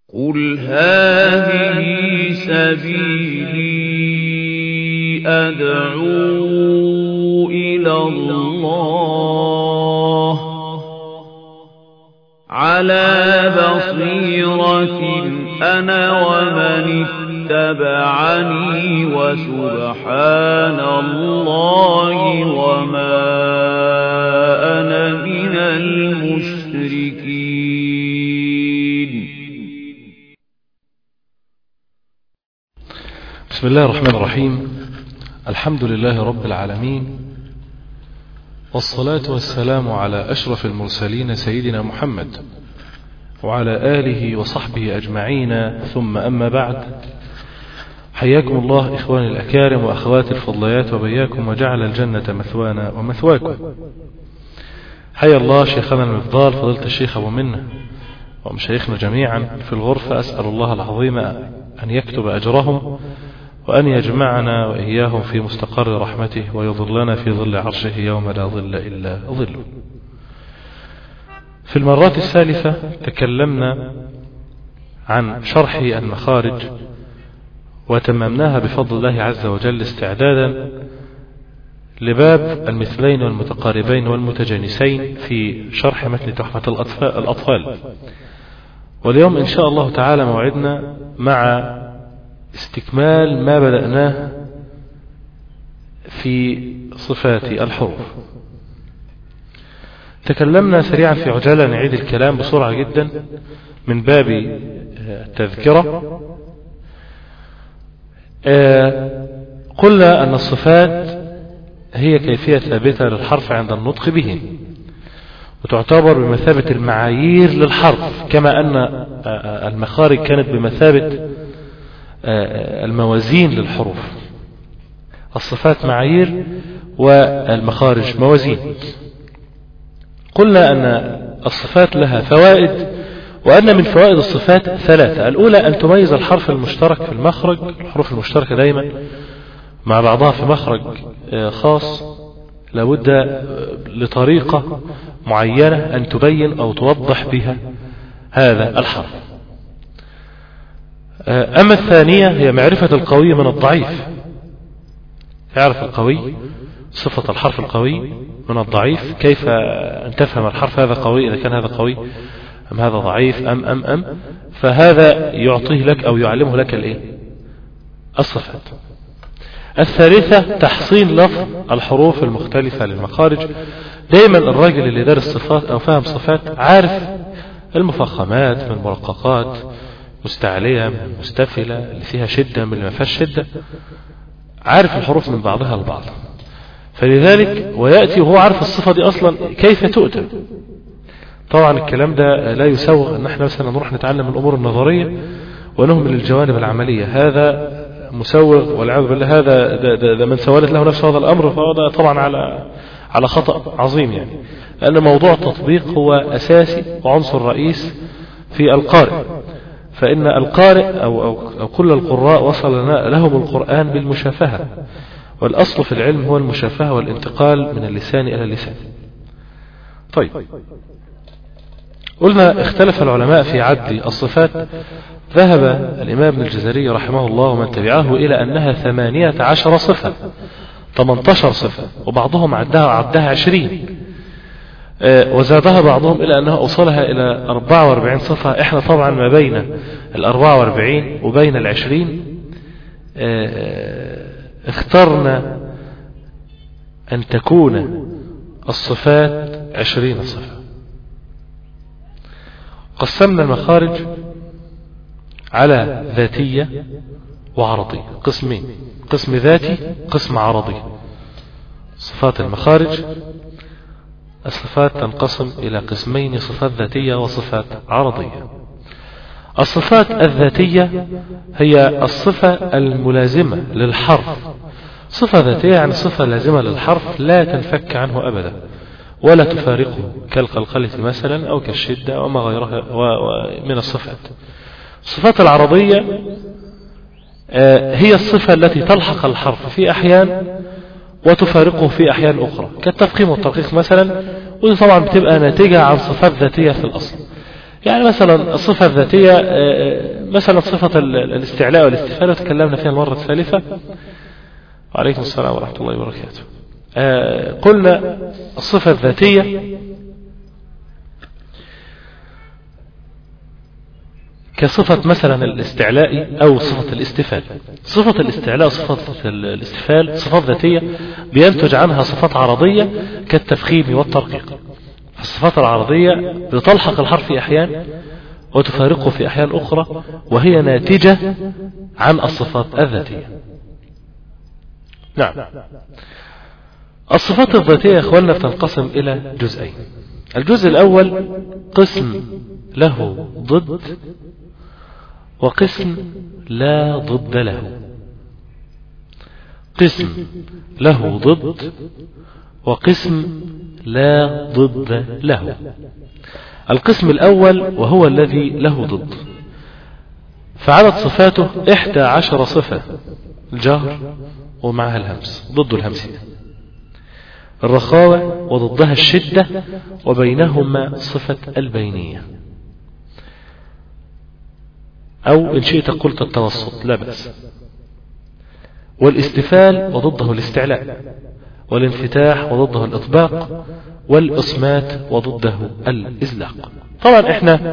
قل هذه سبيلي أدعو إلى الله على بصيرة أنا ومن اتبعني وسبحان الله وما أنا من المشركين بسم الله الرحمن الرحيم الحمد لله رب العالمين والصلاة والسلام على أشرف المرسلين سيدنا محمد وعلى آله وصحبه أجمعين ثم أما بعد حياكم الله إخواني الأكارم وأخواتي الفضليات وبياكم وجعل الجنة مثوانا ومثواكم حيا الله شيخنا المفضال فضيلة الشيخ أبو منة ومشايخنا جميعا في الغرفة أسأل الله العظيم أن يكتب أجرهم وأن يجمعنا وإياهم في مستقر رحمته ويظلنا في ظل عرشه يوم لا ظل إلا ظله في المرات الثالثة تكلمنا عن شرح المخارج وتممناها بفضل الله عز وجل استعدادا لباب المثلين والمتقاربين والمتجانسين في شرح متن تحفة الأطفال واليوم إن شاء الله تعالى موعدنا مع استكمال ما بدأناه في صفات الحروف تكلمنا سريعا في عجالة نعيد الكلام بسرعة جدا من باب التذكرة قلنا أن الصفات هي كيفية ثابتة للحرف عند النطق به وتعتبر بمثابة المعايير للحرف كما أن المخارج كانت بمثابة الموازين للحروف الصفات معايير والمخارج موازين قلنا أن الصفات لها فوائد وأن من فوائد الصفات ثلاثة الأولى أن تميز الحرف المشترك في المخرج الحروف المشتركة دايما مع بعضها في مخرج خاص لابد لطريقة معينة أن تبين أو توضح بها هذا الحرف أما الثانية هي معرفة القوي من الضعيف يعرف القوي صفة الحرف القوي من الضعيف كيف أن تفهم الحرف هذا قوي إذا كان هذا قوي أم هذا ضعيف أم أم أم فهذا يعطيه لك أو يعلمه لك الإيه الصفات الثالثة تحصين لفظ الحروف المختلفة للمخارج دايما الراجل اللي دارس صفات أو فهم صفات عارف المفخمات من المرققات مستعلية من المستفلة اللي فيها شدة من اللي ما فيهاش شدة عارف الحروف من بعضها البعض فلذلك ويأتي وهو عارف الصفة دي أصلا كيف تؤتى طبعا الكلام ده لا يسوغ ان احنا مثلا نروح نتعلم الامور النظرية ونهمل الجوانب العملية هذا مسوغ والعياذ بالله هذا ده, ده, ده من سولت له نفسه هذا الامر فهذا طبعا على على خطأ عظيم يعني لأن موضوع التطبيق هو أساسي وعنصر رئيس في القارئ فإن القارئ أو, أو, أو كل القراء وصل لهم القرآن بالمشافهة والأصل في العلم هو المشافهة والانتقال من اللسان إلى اللسان طيب قلنا اختلف العلماء في عد الصفات ذهب الإمام ابن الجزري رحمه الله ومن تبعه إلى أنها ثمانية عشر صفة 18 صفة وبعضهم عدها عدها عشرين وزادها بعضهم إلى أنها أوصلها إلى 44 صفة إحنا طبعا ما بين ال 44 وبين العشرين اخترنا أن تكون الصفات عشرين صفة قسمنا المخارج على ذاتية وعرضية قسمين قسم ذاتي قسم عرضي صفات المخارج الصفات تنقسم إلى قسمين صفات ذاتية وصفات عرضية الصفات الذاتية هي الصفة الملازمة للحرف صفة ذاتية يعني صفة لازمة للحرف لا تنفك عنه أبدا ولا تفارقه كالقلقلة مثلا أو كالشدة وما غيرها من الصفات الصفات العرضية هي الصفة التي تلحق الحرف في أحيان وتفارقه في أحيان أخرى كالتفخيم والترقيق مثلا ودي طبعا بتبقى ناتجة عن صفات ذاتية في الأصل يعني مثلا الصفة الذاتية مثلا صفة الاستعلاء والاستفالة تكلمنا فيها المرة الثالثة وعليكم السلام ورحمة الله وبركاته قلنا الصفة الذاتية كصفة مثلا الاستعلاء أو صفة الاستفال صفة الاستعلاء وصفة الاستفال صفات ذاتية بينتج عنها صفات عرضية كالتفخيم والترقيق الصفات العرضية بتلحق الحرف في أحيان وتفارقه في أحيان أخرى وهي ناتجة عن الصفات الذاتية نعم الصفات الذاتية يا أخوانا بتنقسم إلى جزئين الجزء الأول قسم له ضد وقسم لا ضد له قسم له ضد وقسم لا ضد له القسم الأول وهو الذي له ضد فعدد صفاته إحدى عشر صفة الجهر ومعها الهمس ضد الهمسية الرخاوة وضدها الشدة وبينهما صفة البينية أو إن شئت قلت التوسط لا بأس والاستفال وضده الاستعلاء والانفتاح وضده الإطباق والإصمات وضده الإزلاق طبعا احنا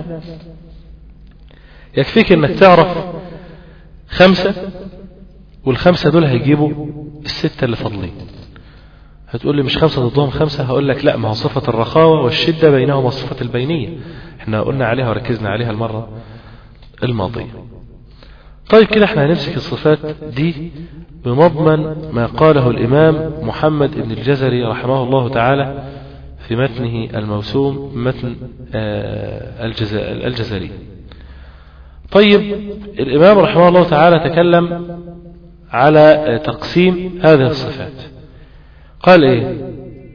يكفيك انك تعرف خمسة والخمسة دول هيجيبوا الستة اللي فاضلين هتقول لي مش خمسة ضدهم خمسة هقول لك لا ما هو صفة الرخاوة والشدة بينهما صفة البينية احنا قلنا عليها وركزنا عليها المرة الماضية طيب كده احنا هنمسك الصفات دي بمضمن ما قاله الإمام محمد بن الجزري رحمه الله تعالى في متنه الموسوم متن الجزري طيب الإمام رحمه الله تعالى تكلم على تقسيم هذه الصفات قال ايه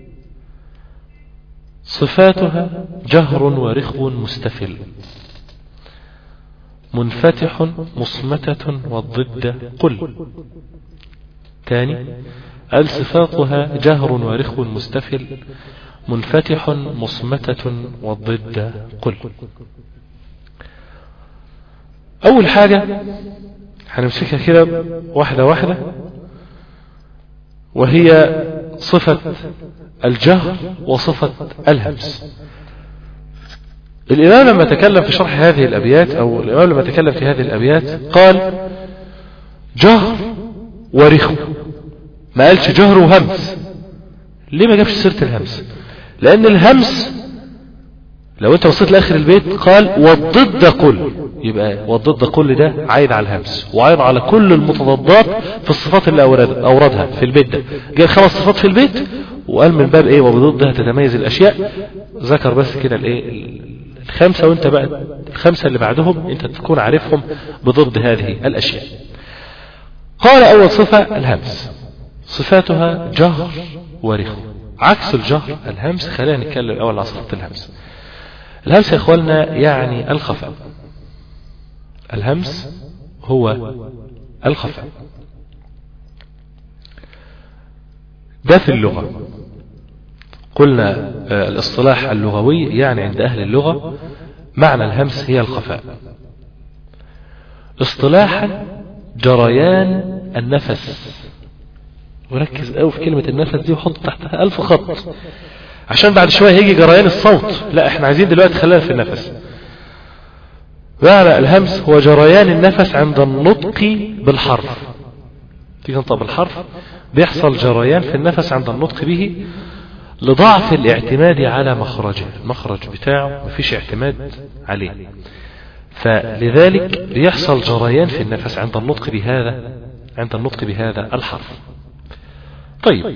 صفاتها جهر ورخو مستفل منفتح مصمتة والضد قل ثاني قال صفاتها جهر ورخو مستفل منفتح مصمتة والضد قل أول حاجة هنمسكها كده واحدة واحدة وهي صفة الجهر وصفة الهمس الإمام لما تكلم في شرح هذه الأبيات أو الإمام لما تكلم في هذه الأبيات قال جهر ورخو ما قالش جهر وهمس ليه ما جابش سيرة الهمس لأن الهمس لو انت وصلت لاخر البيت قال والضد قل يبقى والضد قل ده عايد على الهمس وعايد على كل المتضادات في الصفات اللي أورد أوردها في البيت ده جاء خمس صفات في البيت وقال من باب ايه وبضدها تتميز الاشياء ذكر بس كده الايه الخمسة وانت بقى الخمسة اللي بعدهم انت تكون عارفهم بضد هذه الاشياء قال اول صفة الهمس صفاتها جهر ورخو عكس الجهر الهمس خلينا نتكلم الاول على صفة الهمس الهمس يا اخواننا يعني الخفاء الهمس هو الخفاء ده في اللغة قلنا الاصطلاح اللغوي يعني عند أهل اللغة معنى الهمس هي الخفاء اصطلاحا جريان النفس وركز قوي في كلمة النفس دي وحط تحتها ألف خط عشان بعد شوية هيجي جريان الصوت لا احنا عايزين دلوقتي خلينا في النفس معنى الهمس هو جريان النفس عند النطق بالحرف تيجي تنطق بالحرف بيحصل جريان في النفس عند النطق به لضعف الاعتماد على مخرجه المخرج بتاعه مفيش اعتماد عليه فلذلك بيحصل جريان في النفس عند النطق بهذا عند النطق بهذا الحرف طيب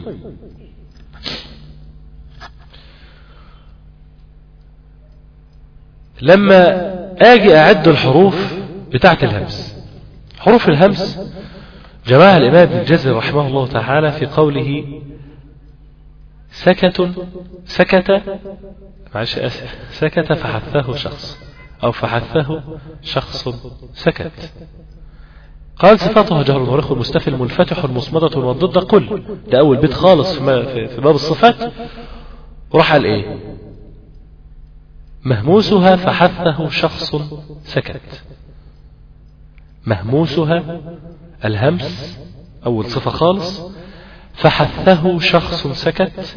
لما اجي اعد الحروف بتاعت الهمس حروف الهمس جماعة الإمام ابن الجزري رحمه الله تعالى في قوله سكت سكت معلش آسف سكت فحثه شخص أو فحثه شخص سكت قال صفاته جهر ورخ مستفل منفتح مصمدة والضد قل ده أول بيت خالص في, في باب الصفات وراح قال إيه مهموسها فحثه شخص سكت مهموسها الهمس أول صفة خالص فحثه شخص سكت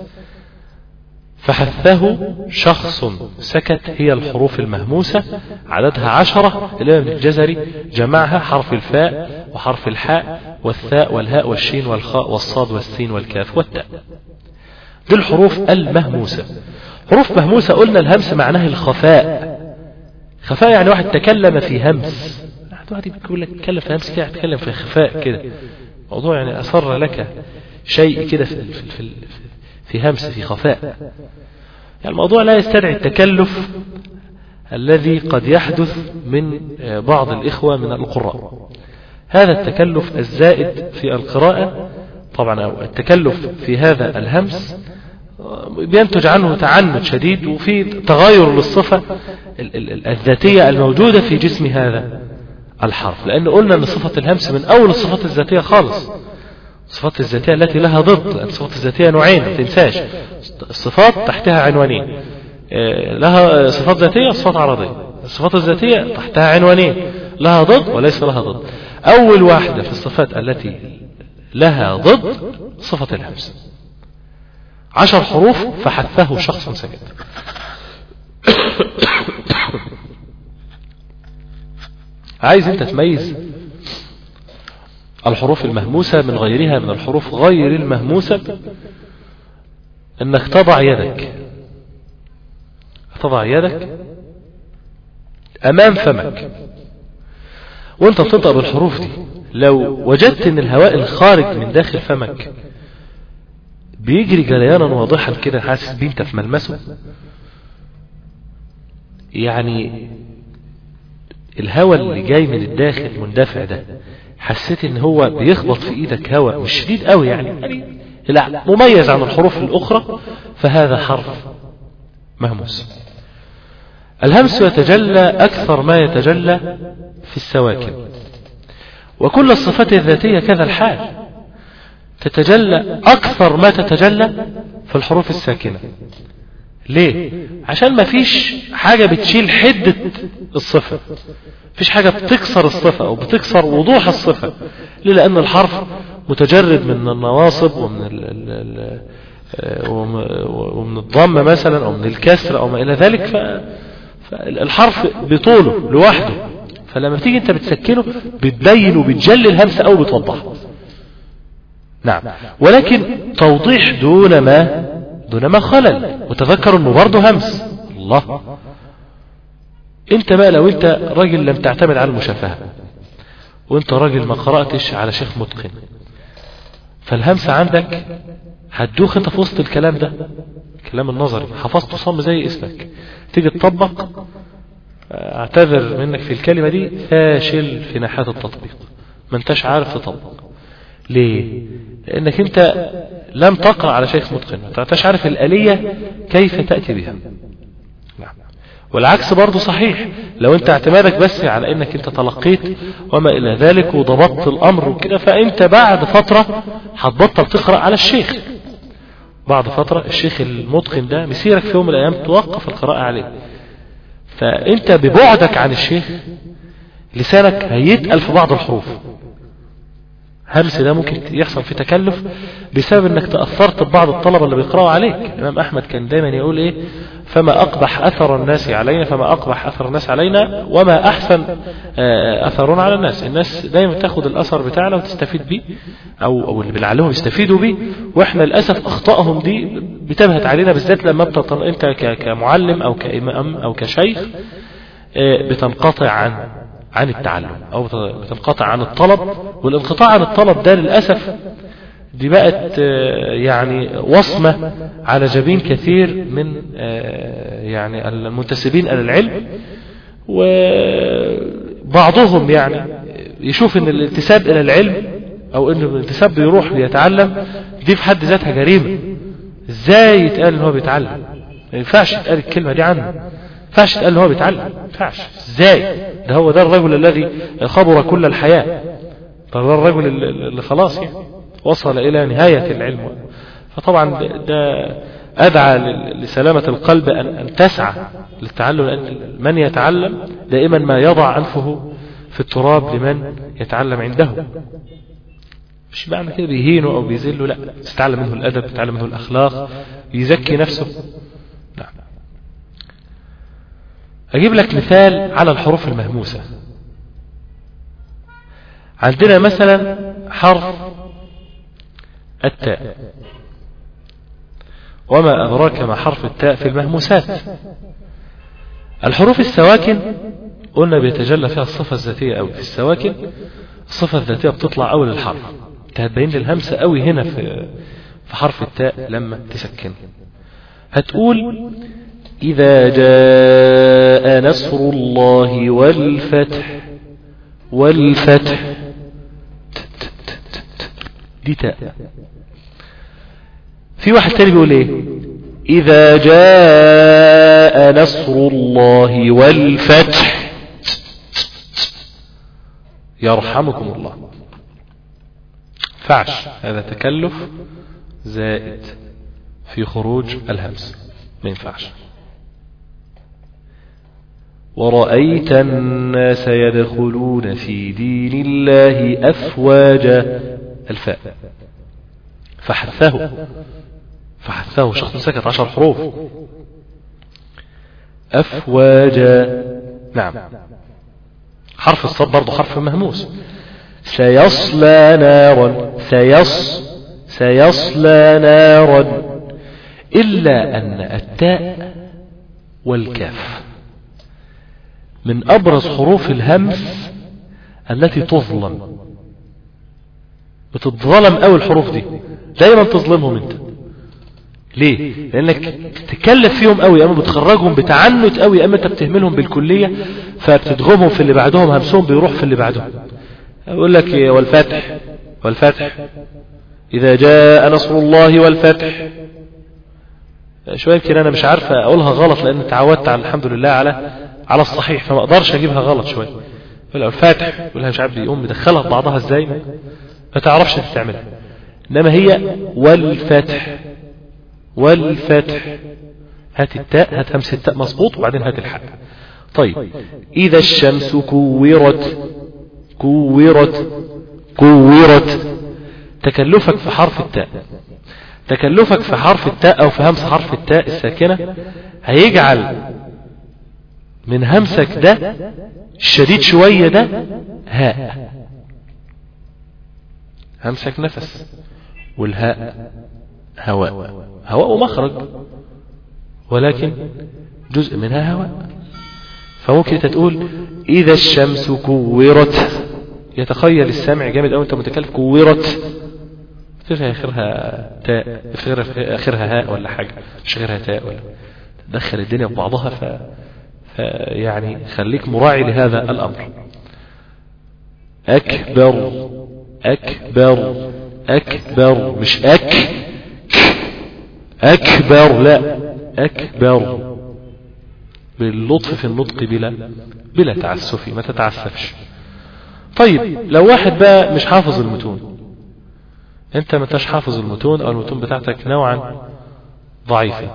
فحثه شخص سكت هي الحروف المهموسة عددها عشرة الإمام الجزري جمعها حرف الفاء وحرف الحاء والثاء والهاء والشين والخاء والصاد والسين والكاف والتاء دي الحروف المهموسة حروف مهموسة قلنا الهمس معناه الخفاء خفاء يعني واحد تكلم في همس واحد يقول لك تكلم في همس كده تكلم في خفاء كده موضوع يعني أصر لك شيء كده في, في, في, في همس في خفاء يعني الموضوع لا يستدعي التكلف الذي قد يحدث من بعض الإخوة من القراء هذا التكلف الزائد في القراءة طبعا أو التكلف في هذا الهمس بينتج عنه تعنت شديد وفي تغير للصفة الذاتية الموجودة في جسم هذا الحرف لأن قلنا أن صفة الهمس من أول الصفات الذاتية خالص الصفات الذاتية التي لها ضد لأن الصفات الذاتية نوعين ما تنساش الصفات تحتها عنوانين لها صفات ذاتية وصفات عرضية الصفات الذاتية تحتها عنوانين لها ضد وليس لها ضد أول واحدة في الصفات التي لها ضد صفة الهمس عشر حروف فحثه شخص سكت عايز انت تميز الحروف المهموسة من غيرها من الحروف غير المهموسة انك تضع يدك تضع يدك امام فمك وانت بتنطق بالحروف دي لو وجدت ان الهواء الخارج من داخل فمك بيجري جريانا واضحا كده حاسس بيه انت في ملمسه يعني الهواء اللي جاي من الداخل مندفع ده حسيت ان هو بيخبط في ايدك هواء مش شديد قوي يعني, يعني لا مميز عن الحروف الاخرى فهذا حرف مهموس الهمس يتجلى اكثر ما يتجلى في السواكن وكل الصفات الذاتية كذا الحال تتجلى أكثر ما تتجلى في الحروف الساكنة ليه؟ عشان ما فيش حاجة بتشيل حدة الصفة فيش حاجة بتكسر الصفة أو بتكسر وضوح الصفة ليه؟ لأن الحرف متجرد من النواصب ومن ال ال ال ومن الضم مثلا أو من الكسر أو ما إلى ذلك ف فالحرف بطوله لوحده فلما تيجي انت بتسكنه بتبين وبتجلي الهمسة او بتوضحها نعم ولكن توضيح دون ما دون ما خلل وتذكر انه برضه همس الله انت بقى لو انت راجل لم تعتمد على المشافهة وانت راجل ما قرأتش على شيخ متقن فالهمسة عندك هتدوخ انت في وسط الكلام ده الكلام النظري حفظته صم زي اسمك تيجي تطبق اعتذر منك في الكلمة دي فاشل في ناحية التطبيق ما انتش عارف تطبق ليه لانك انت لم تقرأ على شيخ متقن ما انتش عارف الآلية كيف تأتي بها نعم. والعكس برضو صحيح لو انت اعتمادك بس على انك انت تلقيت وما الى ذلك وضبطت الامر وكده فانت بعد فترة هتبطل تقرأ على الشيخ بعد فترة الشيخ المتقن ده مسيرك في يوم من الايام توقف القراءة عليه فانت ببعدك عن الشيخ لسانك هيتقل في بعض الحروف همس ده ممكن يحصل في تكلف بسبب انك تأثرت ببعض الطلبة اللي بيقرأوا عليك الامام احمد كان دايما يقول ايه فما اقبح اثر الناس علينا فما اقبح اثر الناس علينا وما احسن اثرنا على الناس الناس دايما تاخد الاثر بتاعنا وتستفيد بيه او او اللي لعلهم يستفيدوا بيه واحنا للاسف اخطائهم دي بتبهت علينا بالذات لما بتطن انت كمعلم او كامام او كشيخ بتنقطع عن عن التعلم او بتنقطع عن الطلب والانقطاع عن الطلب ده للاسف دي بقت يعني وصمة على جبين كثير من يعني المنتسبين إلى العلم وبعضهم يعني يشوف ان الانتساب إلى العلم أو ان الانتساب بيروح ليتعلم دي في حد ذاتها جريمة ازاي يتقال ان هو بيتعلم ما ينفعش يتقال الكلمة دي عنه ما ينفعش يتقال ان هو بيتعلم ما ينفعش ازاي ده هو ده الرجل الذي خبر كل الحياة ده الرجل اللي خلاص يعني وصل إلى نهاية العلم فطبعا ده أدعى لسلامة القلب أن, أن تسعى للتعلم لأن من يتعلم دائما ما يضع أنفه في التراب لمن يتعلم عنده مش معنى كده بيهينه أو بيذله لا يتعلم منه الأدب يتعلم منه الأخلاق يزكي نفسه نعم أجيب لك مثال على الحروف المهموسة عندنا مثلا حرف التاء وما أدراك ما حرف التاء في المهموسات الحروف السواكن قلنا بيتجلى فيها الصفة الذاتية أوي في السواكن الصفة الذاتية بتطلع أول الحرف هتبين لي الهمسة أوي هنا في في حرف التاء لما تسكن هتقول إذا جاء نصر الله والفتح والفتح دي تاء في واحد تاني بيقول ايه إذا جاء نصر الله والفتح يرحمكم الله فعش هذا تكلف زائد في خروج الهمس ما ينفعش ورأيت الناس يدخلون في دين الله أفواجا الفاء فحثه فحثه شخص سكت عشر حروف أفواجا نعم حرف الصاد برضه حرف مهموس سيصلى نارا سيص سيصلى نارا إلا أن التاء والكاف من أبرز حروف الهمس التي تظلم بتتظلم أوي الحروف دي دايما تظلمهم انت ليه لانك تكلف فيهم قوي اما بتخرجهم بتعنت قوي اما انت بتهملهم بالكلية فبتدغمهم في اللي بعدهم همسهم بيروح في اللي بعدهم اقول لك والفتح والفتح اذا جاء نصر الله والفتح شوية يمكن انا مش عارف اقولها غلط لان تعودت على الحمد لله على على الصحيح فما اقدرش اجيبها غلط شوية الفاتح يقولها مش عارف بيقوم بدخلها في بعضها ازاي ما تعرفش تعملها انما هي والفتح والفتح هات التاء هات همس التاء مظبوط وبعدين هات الحاء طيب إذا الشمس كورت كورت كورت تكلفك في حرف التاء تكلفك في حرف التاء أو في همس حرف التاء الساكنة هيجعل من همسك ده الشديد شوية ده هاء همسك نفس والهاء هواء هواء مخرج ولكن جزء منها هواء فممكن تقول إذا الشمس كورت يتخيل السامع جامد أو أنت متكلف كورت في آخرها تاء في آخرها هاء ولا حاجة مش غيرها تاء ولا تدخل الدنيا في بعضها ف... ف يعني خليك مراعي لهذا الأمر أكبر أكبر أكبر مش أك أكبر لا أكبر باللطف في النطق بلا بلا تعسف ما تتعسفش طيب لو واحد بقى مش حافظ المتون انت ما انتش حافظ المتون او المتون بتاعتك نوعا ضعيفة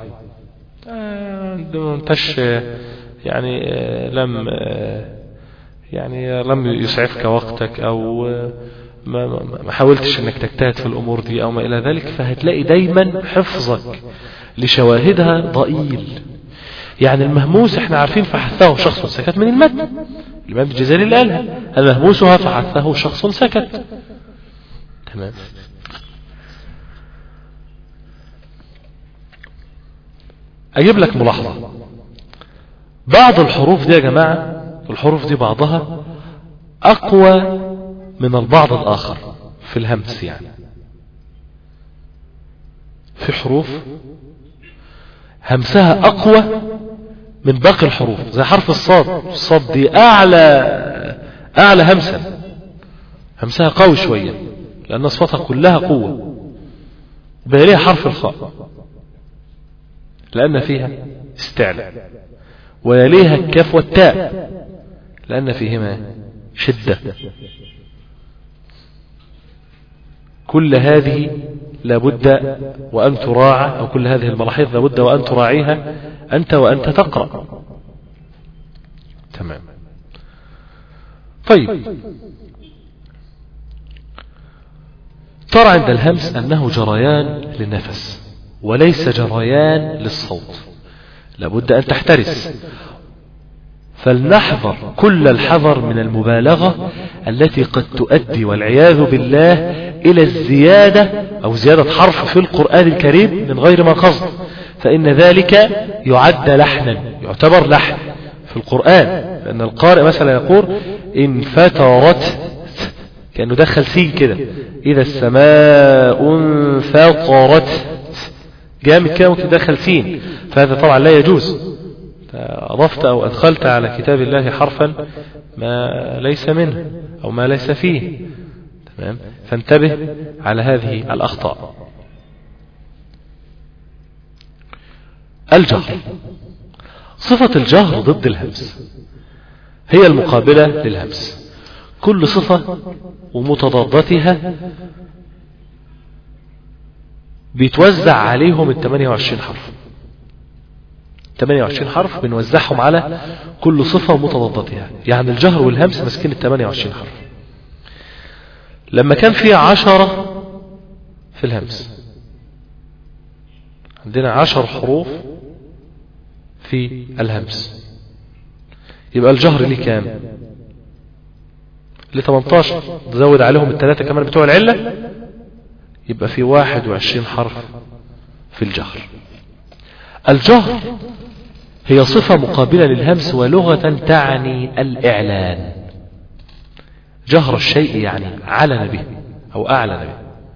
ما انتش يعني لم يعني لم يسعفك وقتك او ما, ما حاولتش انك تجتهد في الامور دي او ما الى ذلك فهتلاقي دايما حفظك لشواهدها ضئيل يعني المهموس احنا عارفين فحثه شخص سكت من المد الامام الجزائري اللي قالها المهموسها فحثه شخص سكت تمام اجيب لك ملاحظة بعض الحروف دي يا جماعة الحروف دي بعضها اقوى من البعض الآخر في الهمس يعني في حروف همسها أقوى من باقي الحروف زي حرف الصاد الصاد دي أعلى أعلى همسا همسها قوي شوية لأن أصواتها كلها قوة بيليها حرف الخاء لأن فيها استعلاء ويليها الكاف والتاء لأن فيهما شدة كل هذه لابد وأن تراعى أو كل هذه الملاحظ لابد وأن تراعيها أنت وأنت تقرأ تمام طيب ترى عند الهمس أنه جريان للنفس وليس جريان للصوت لابد أن تحترس فلنحذر كل الحذر من المبالغة التي قد تؤدي والعياذ بالله إلى الزيادة أو زيادة حرف في القرآن الكريم من غير ما قصد فإن ذلك يعد لحنا يعتبر لحن في القرآن لأن القارئ مثلا يقول إن فترت كأنه دخل سين كده إذا السماء انفطرت جامد كده ممكن تدخل سين فهذا طبعا لا يجوز أضفت أو أدخلت على كتاب الله حرفا ما ليس منه أو ما ليس فيه تمام فانتبه على هذه الأخطاء الجهر صفة الجهر ضد الهمس هي المقابلة للهمس كل صفة ومتضادتها بيتوزع عليهم ال 28 حرف 28 حرف بنوزعهم على كل صفة ومتضادتها يعني الجهر والهمس ماسكين ال 28 حرف لما كان في عشرة في الهمس عندنا عشر حروف في الهمس يبقى الجهر ليه كام ل 18 تزود عليهم الثلاثة كمان بتوع العلة يبقى في 21 حرف في الجهر الجهر هي صفة مقابلة للهمس ولغة تعني الإعلان جهر الشيء يعني علن به أو أعلن به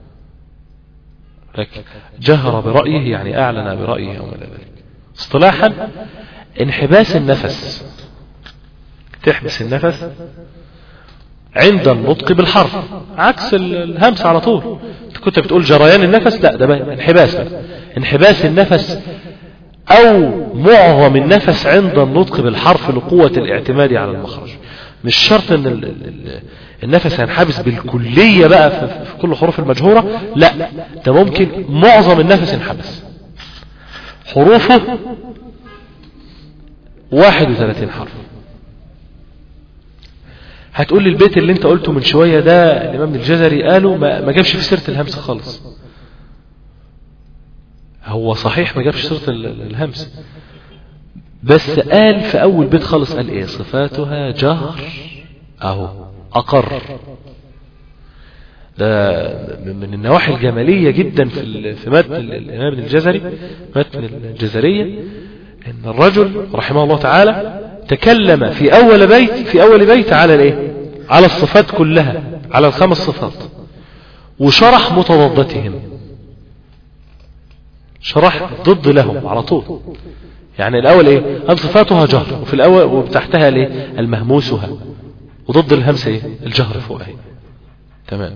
لكن جهر برأيه يعني أعلن برأيه أو من ذلك اصطلاحا انحباس النفس تحبس النفس عند النطق بالحرف عكس الهمس على طول كنت بتقول جريان النفس لا ده انحباس انحباس النفس أو معظم النفس عند النطق بالحرف لقوة الاعتماد على المخرج مش شرط ان النفس هينحبس بالكلية بقى في كل حروف المجهورة لا ده ممكن معظم النفس ينحبس حروفه 31 حرف هتقول لي البيت اللي انت قلته من شوية ده الامام الجزري قاله ما جابش في سيرة الهمس خالص هو صحيح ما جابش صورة الهمس بس قال في أول بيت خالص قال إيه صفاتها جهر أهو أقر ده من النواحي الجمالية جدا في في متن الإمام الجزري متن الجزرية إن الرجل رحمه الله تعالى تكلم في أول بيت في أول بيت على الإيه؟ على الصفات كلها على الخمس صفات وشرح متضادتهم شرح ضد لهم على طول يعني الأول إيه أن صفاتها جهر وفي الأول وتحتها ليه المهموسها وضد الهمس إيه الجهر فوقها تمام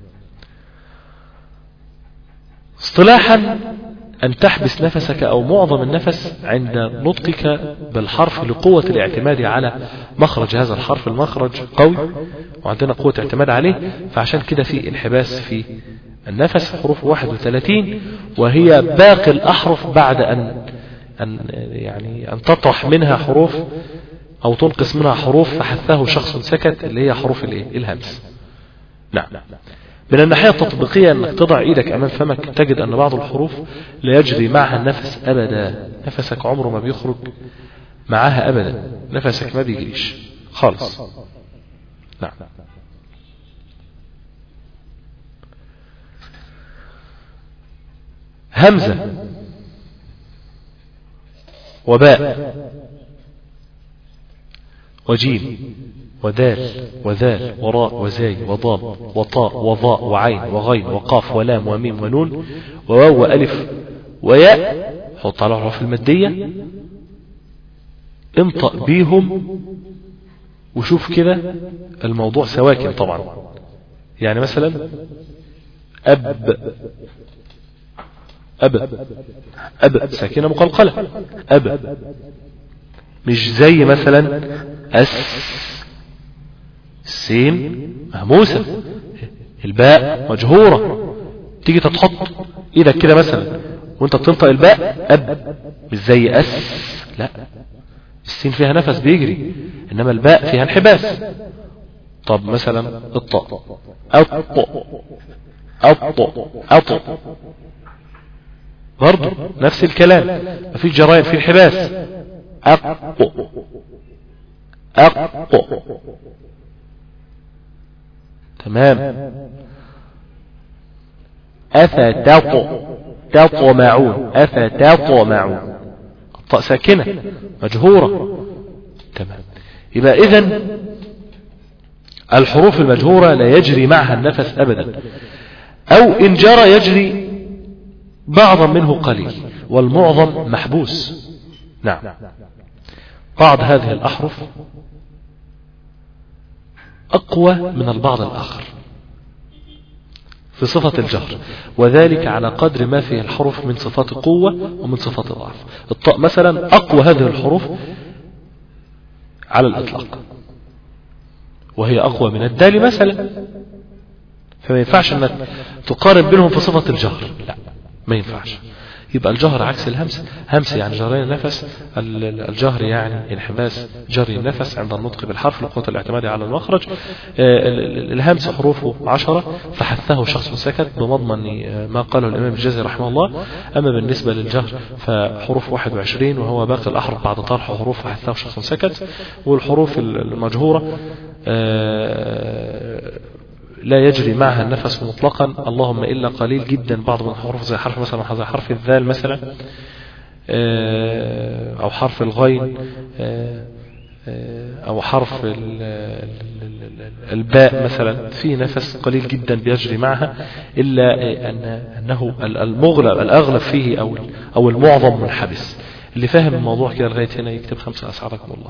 اصطلاحا أن تحبس نفسك أو معظم النفس عند نطقك بالحرف لقوة الاعتماد على مخرج هذا الحرف المخرج قوي وعندنا قوة اعتماد عليه فعشان كده في انحباس في النفس حروف 31 وهي باقي الأحرف بعد أن أن يعني أن تطرح منها حروف أو تنقص منها حروف فحثه شخص سكت اللي هي حروف الإيه؟ الهمس نعم من الناحية التطبيقية أنك تضع إيدك أمام فمك تجد أن بعض الحروف لا يجري معها النفس أبدا نفسك عمره ما بيخرج معها أبدا نفسك ما بيجريش خالص نعم همزة وباء وجيم ودال وذال وراء وزاي وضاد وطاء وضاء وعين وغين وقاف ولام وميم ونون وواو وألف وياء حط على الحروف المادية انطق بيهم وشوف كده الموضوع سواكن طبعا يعني مثلا أب أب أب ساكنة مقلقلة أب مش زي مثلا أس سين مهموسة الباء مجهورة تيجي تحط ايدك كده مثلا وانت بتنطق الباء اب مش زي اس لا السين فيها نفس بيجري انما الباء فيها انحباس طب مثلا الطاء الطاء الطاء الطاء برضه نفس الكلام مفيش جرايم في انحباس أق أق تمام أفتط تطمعون أفتطمعون الطاء ساكنة مجهورة تمام يبقى إذن الحروف المجهورة لا يجري معها النفس أبدا أو إن جرى يجري بعضا منه قليل والمعظم محبوس نعم بعض هذه الأحرف أقوى من البعض الآخر في صفة الجهر وذلك على قدر ما فيه الحروف من صفات قوة ومن صفات ضعف الطاء مثلا أقوى هذه الحروف على الإطلاق وهي أقوى من الدال مثلا فما ينفعش أنك تقارن بينهم في صفة الجهر لا ما ينفعش يبقى الجهر عكس الهمس همس يعني جرين النفس الجهر يعني انحباس جري النفس عند النطق بالحرف لقوة الاعتماد على المخرج الهمس حروفه عشرة فحثه شخص سكت بمضمن ما قاله الإمام الجزي رحمه الله أما بالنسبة للجهر فحروف 21 وهو باقي الأحرف بعد طرح حروف فحثه شخص سكت والحروف المجهورة لا يجري معها النفس مطلقا اللهم إلا قليل جدا بعض من الحروف زي حرف مثلا زي حرف الذال مثلا أو حرف الغين أو حرف الباء مثلا في نفس قليل جدا بيجري معها إلا أن أنه المغلب الأغلب فيه أو أو المعظم منحبس اللي فاهم الموضوع كده لغاية هنا يكتب خمسة أسعدكم الله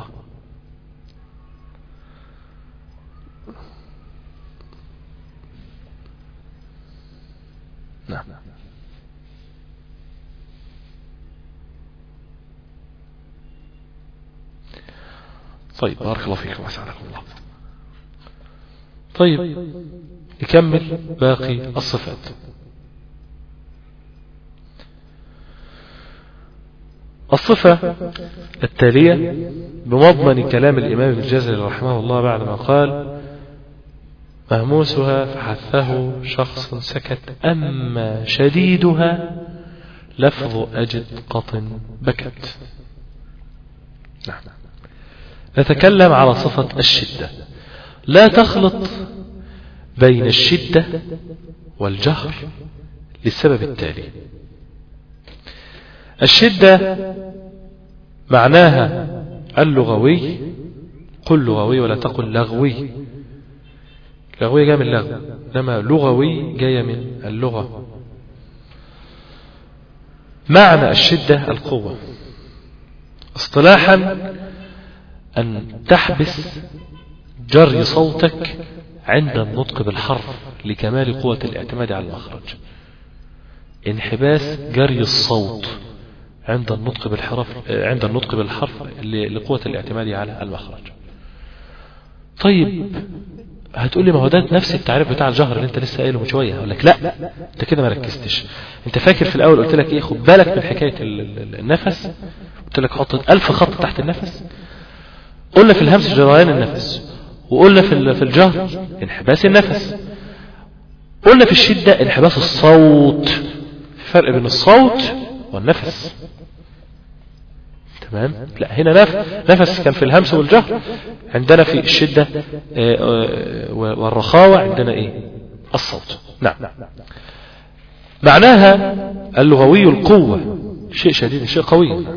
نعم طيب بارك الله فيكم وسعدكم الله طيب نكمل باقي الصفات الصفة التالية بمضمن كلام الإمام الجزري رحمه الله بعد ما قال مهموسها فحثه شخص سكت أما شديدها لفظ أجد قط بكت نعم نتكلم على صفة الشدة لا تخلط بين الشدة والجهر للسبب التالي الشدة معناها اللغوي قل لغوي ولا تقل لغوي لغوية جاية من لغو إنما لغوي جاية من اللغة معنى الشدة القوة اصطلاحا أن تحبس جري صوتك عند النطق بالحرف لكمال قوة الاعتماد على المخرج انحباس جري الصوت عند النطق بالحرف عند النطق بالحرف لقوة الاعتماد على المخرج طيب هتقول لي ما هو ده نفس التعريف بتاع الجهر اللي انت لسه قايله من شويه اقول لك لا انت كده ما ركزتش انت فاكر في الاول قلت لك ايه خد بالك من حكايه النفس قلت لك حط ألف خط تحت النفس قلنا في الهمس جريان النفس وقلنا في في الجهر انحباس النفس قلنا في الشده انحباس الصوت في فرق بين الصوت والنفس تمام لا هنا نفس نفس كان في الهمس والجهر عندنا في الشدة والرخاوة عندنا ايه الصوت نعم معناها اللغوي القوة شيء شديد شيء قوي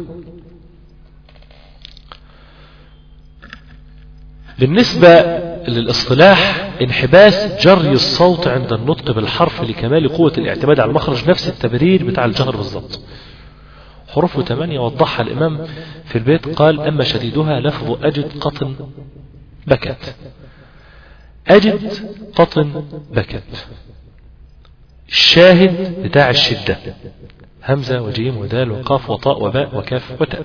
بالنسبة للاصطلاح انحباس جري الصوت عند النطق بالحرف لكمال قوة الاعتماد على المخرج نفس التبرير بتاع الجهر بالضبط حروف ثمانية وضحها الإمام في البيت قال أما شديدها لفظ أجد قطن بكت أجد قطن بكت الشاهد بتاع الشدة همزة وجيم ودال وقاف وطاء وباء وكاف وتاء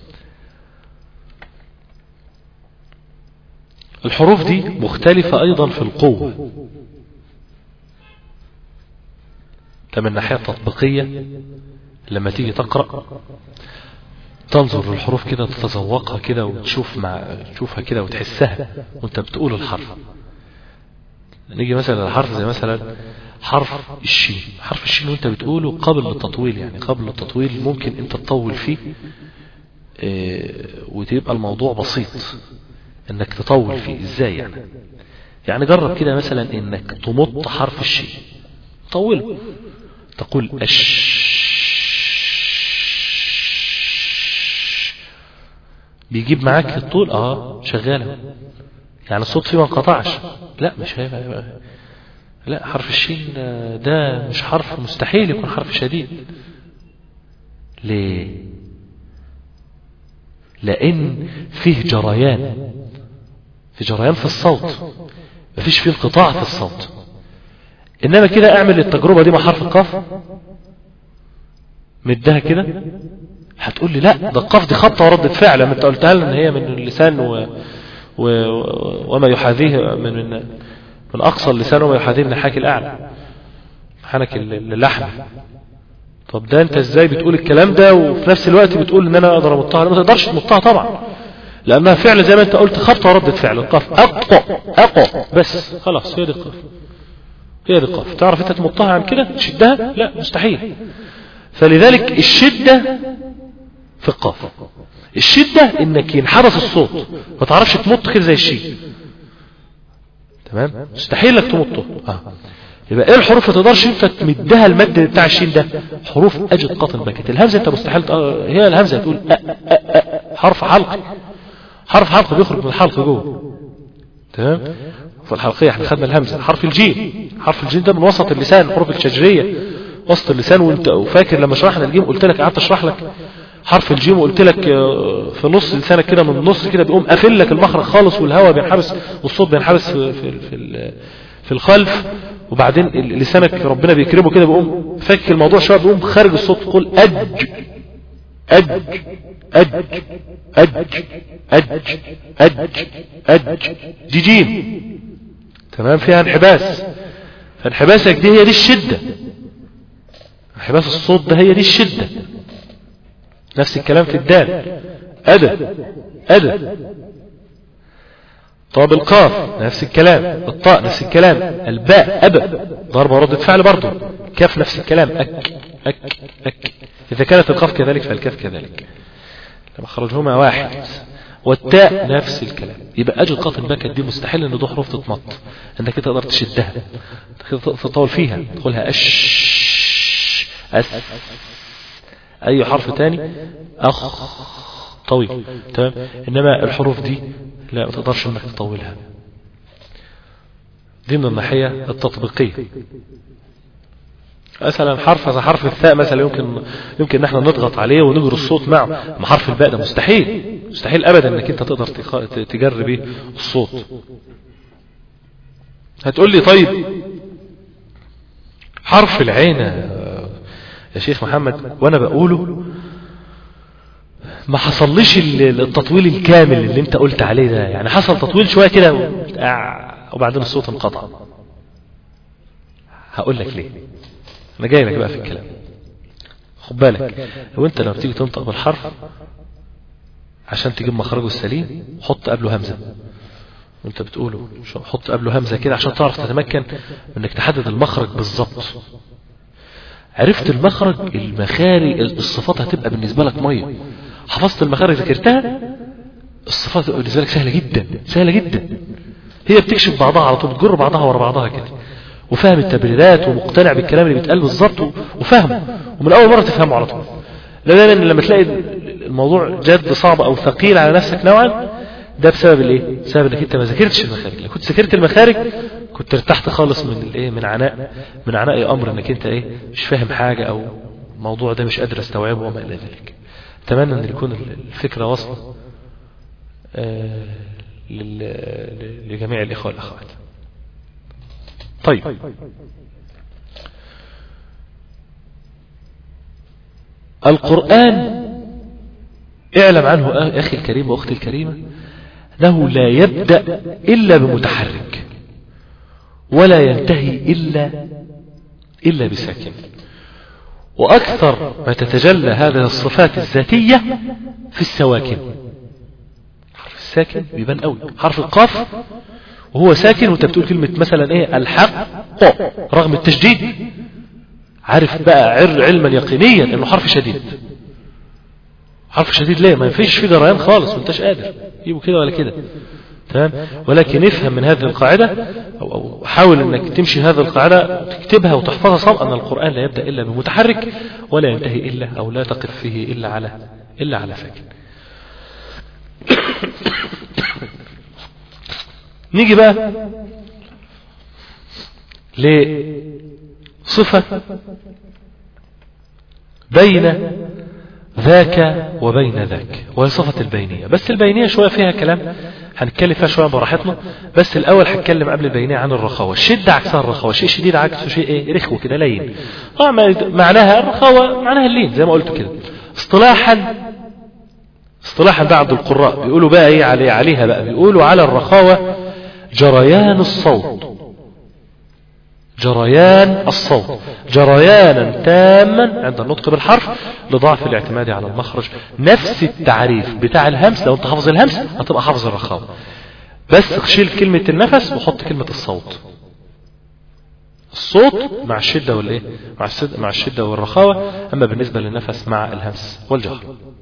الحروف دي مختلفة أيضا في القوة ده من الناحية التطبيقية لما تيجي تقرأ تنظر للحروف كده تتذوقها كده وتشوف مع تشوفها كده وتحسها وانت بتقول الحرف نيجي مثلا لحرف زي مثلا حرف الشين حرف الشين وانت بتقوله قبل التطويل يعني قبل التطويل ممكن انت تطول فيه اه وتبقى الموضوع بسيط انك تطول فيه ازاي يعني يعني جرب كده مثلا انك تمط حرف الشين طوله تقول اش بيجيب معاك الطول اه شغاله يعني الصوت فيه ما انقطعش لا مش هيبقى لا حرف الشين ده مش حرف مستحيل يكون حرف شديد ليه لان فيه جريان في جريان في الصوت مفيش فيه انقطاع في الصوت انما كده اعمل التجربة دي مع حرف القاف مدها كده هتقول لي لا ده القاف دي خطة وردة فعل لما انت قلتها لنا ان هي من اللسان و... و... وما يحاذيه من من, من اقصى اللسان وما يحاذيه من الحاك الاعلى حنك اللحم طب ده انت ازاي بتقول الكلام ده وفي نفس الوقت بتقول ان انا اقدر امطها ما تقدرش تمطها طبعا لانها فعل زي ما انت قلت خبطه وردة فعل القاف اقطع اقع بس خلاص هي دي القاف هي دي القاف تعرف انت تمطها عن كده تشدها لا مستحيل فلذلك الشدة في القاف الشدة انك ينحبس الصوت ما تعرفش تمط كده زي الشين تمام مستحيل لك تمطه اه يبقى ايه الحروف اللي تقدرش انت تمدها المد بتاع الشين ده حروف اجد قاطن بكت الهمزه انت مستحيل هي الهمزه تقول أ أ أ حرف حلق حرف حلق بيخرج من الحلق جوه تمام فالحلقيه احنا خدنا الهمزه حرف الجيم حرف الجيم ده من وسط اللسان الحروف الشجريه وسط اللسان وانت وفاكر لما شرحنا الجيم قلت لك قعدت اشرح لك حرف الجيم وقلت لك في نص لسانك كده من النص كده بيقوم قافل لك المخرج خالص والهواء بينحبس والصوت بينحبس في في في, في الخلف وبعدين لسانك ربنا بيكرمه كده بيقوم فك الموضوع شويه بيقوم خارج الصوت تقول اج اج اج اج اج اج اج دي جيم تمام فيها انحباس فانحباسك دي هي دي الشده انحباس الصوت ده هي دي الشده نفس الكلام في الدال أدى أدى طب القاف نفس الكلام الطاء نفس الكلام الباء أبى ضربة ردة فعل برضه كاف نفس الكلام أك أك أك إذا كانت القاف كذلك فالكاف كذلك لما خرجهما واحد والتاء نفس الكلام يبقى أجل قاطن باكت دي مستحيل ان ده حروف تتمط انك تقدر تشدها تطول فيها تقولها أش أس اي حرف تاني اخ طويل تمام انما الحروف دي لا ما تقدرش انك تطولها دي من الناحية التطبيقية مثلا حرف زي حرف الثاء مثلا يمكن يمكن ان احنا نضغط عليه ونجري الصوت معه مع حرف الباء ده مستحيل مستحيل ابدا انك انت تقدر تجري بيه الصوت هتقول لي طيب حرف العين يا شيخ محمد وانا بقوله ما حصلش التطويل الكامل اللي انت قلت عليه ده يعني حصل تطويل شوية كده وبعدين الصوت انقطع هقول لك ليه انا جاي لك بقى في الكلام خد بالك لو انت لما بتيجي تنطق بالحرف عشان تجيب مخرجه السليم حط قبله همزة وانت بتقوله حط قبله همزة كده عشان تعرف تتمكن انك تحدد المخرج بالظبط عرفت المخرج المخارج الصفات هتبقى بالنسبة لك مية حفظت المخارج ذكرتها الصفات بالنسبة لك سهلة جدا سهلة جدا هي بتكشف بعضها على طول بتجر بعضها ورا بعضها كده وفاهم التبريرات ومقتنع بالكلام اللي بيتقال بالظبط وفاهمه ومن اول مرة تفهمه على طول لان لما تلاقي الموضوع جد صعب او ثقيل على نفسك نوعا ده بسبب الايه بسبب انك انت ما ذاكرتش المخارج لو كنت ذاكرت المخارج كنت ارتحت خالص من الايه من عناء من عناء امر انك انت ايه مش فاهم حاجه او الموضوع ده مش قادر استوعبه وما الى ذلك اتمنى ان يكون الفكره واصله آه لجميع الاخوه والاخوات طيب القرآن اعلم عنه أخي الكريم وأختي الكريمة أنه لا يبدأ إلا بمتحرك ولا ينتهي إلا إلا بساكن وأكثر ما تتجلى هذه الصفات الذاتية في السواكن حرف الساكن بيبان قوي حرف القاف وهو ساكن وانت بتقول كلمة مثلا ايه الحق رغم التشديد عارف بقى عر علما يقينيا انه حرف شديد حرف شديد ليه ما ينفيش فيه جريان خالص وانتش قادر يجيبه كده ولا كده تمام ولكن افهم من هذه القاعدة أو, أو حاول انك تمشي هذه القاعدة تكتبها وتحفظها صم أن القرآن لا يبدأ إلا بمتحرك ولا ينتهي إلا أو لا تقف فيه إلا على إلا على ساكن نيجي بقى لصفة بين ذاك وبين ذاك وهي صفة البينية بس البينية شوية فيها كلام هنتكلم فيها شوية براحتنا بس الأول هتكلم قبل البينية عن الرخاوة الشدة عكسها الرخاوة شيء شديد عكسه شيء ايه رخو كده لين اه معناها الرخاوة معناها اللين زي ما قلت كده اصطلاحا اصطلاحا بعض القراء بيقولوا بقى ايه علي عليها بقى بيقولوا على الرخاوة جريان الصوت جريان الصوت جريانا تاما عند النطق بالحرف لضعف الاعتماد على المخرج نفس التعريف بتاع الهمس لو انت حافظ الهمس هتبقى حافظ الرخاوة بس شيل كلمة النفس وحط كلمة الصوت الصوت مع الشدة والايه مع الشدة, مع الشدة والرخاوة اما بالنسبة للنفس مع الهمس والجهر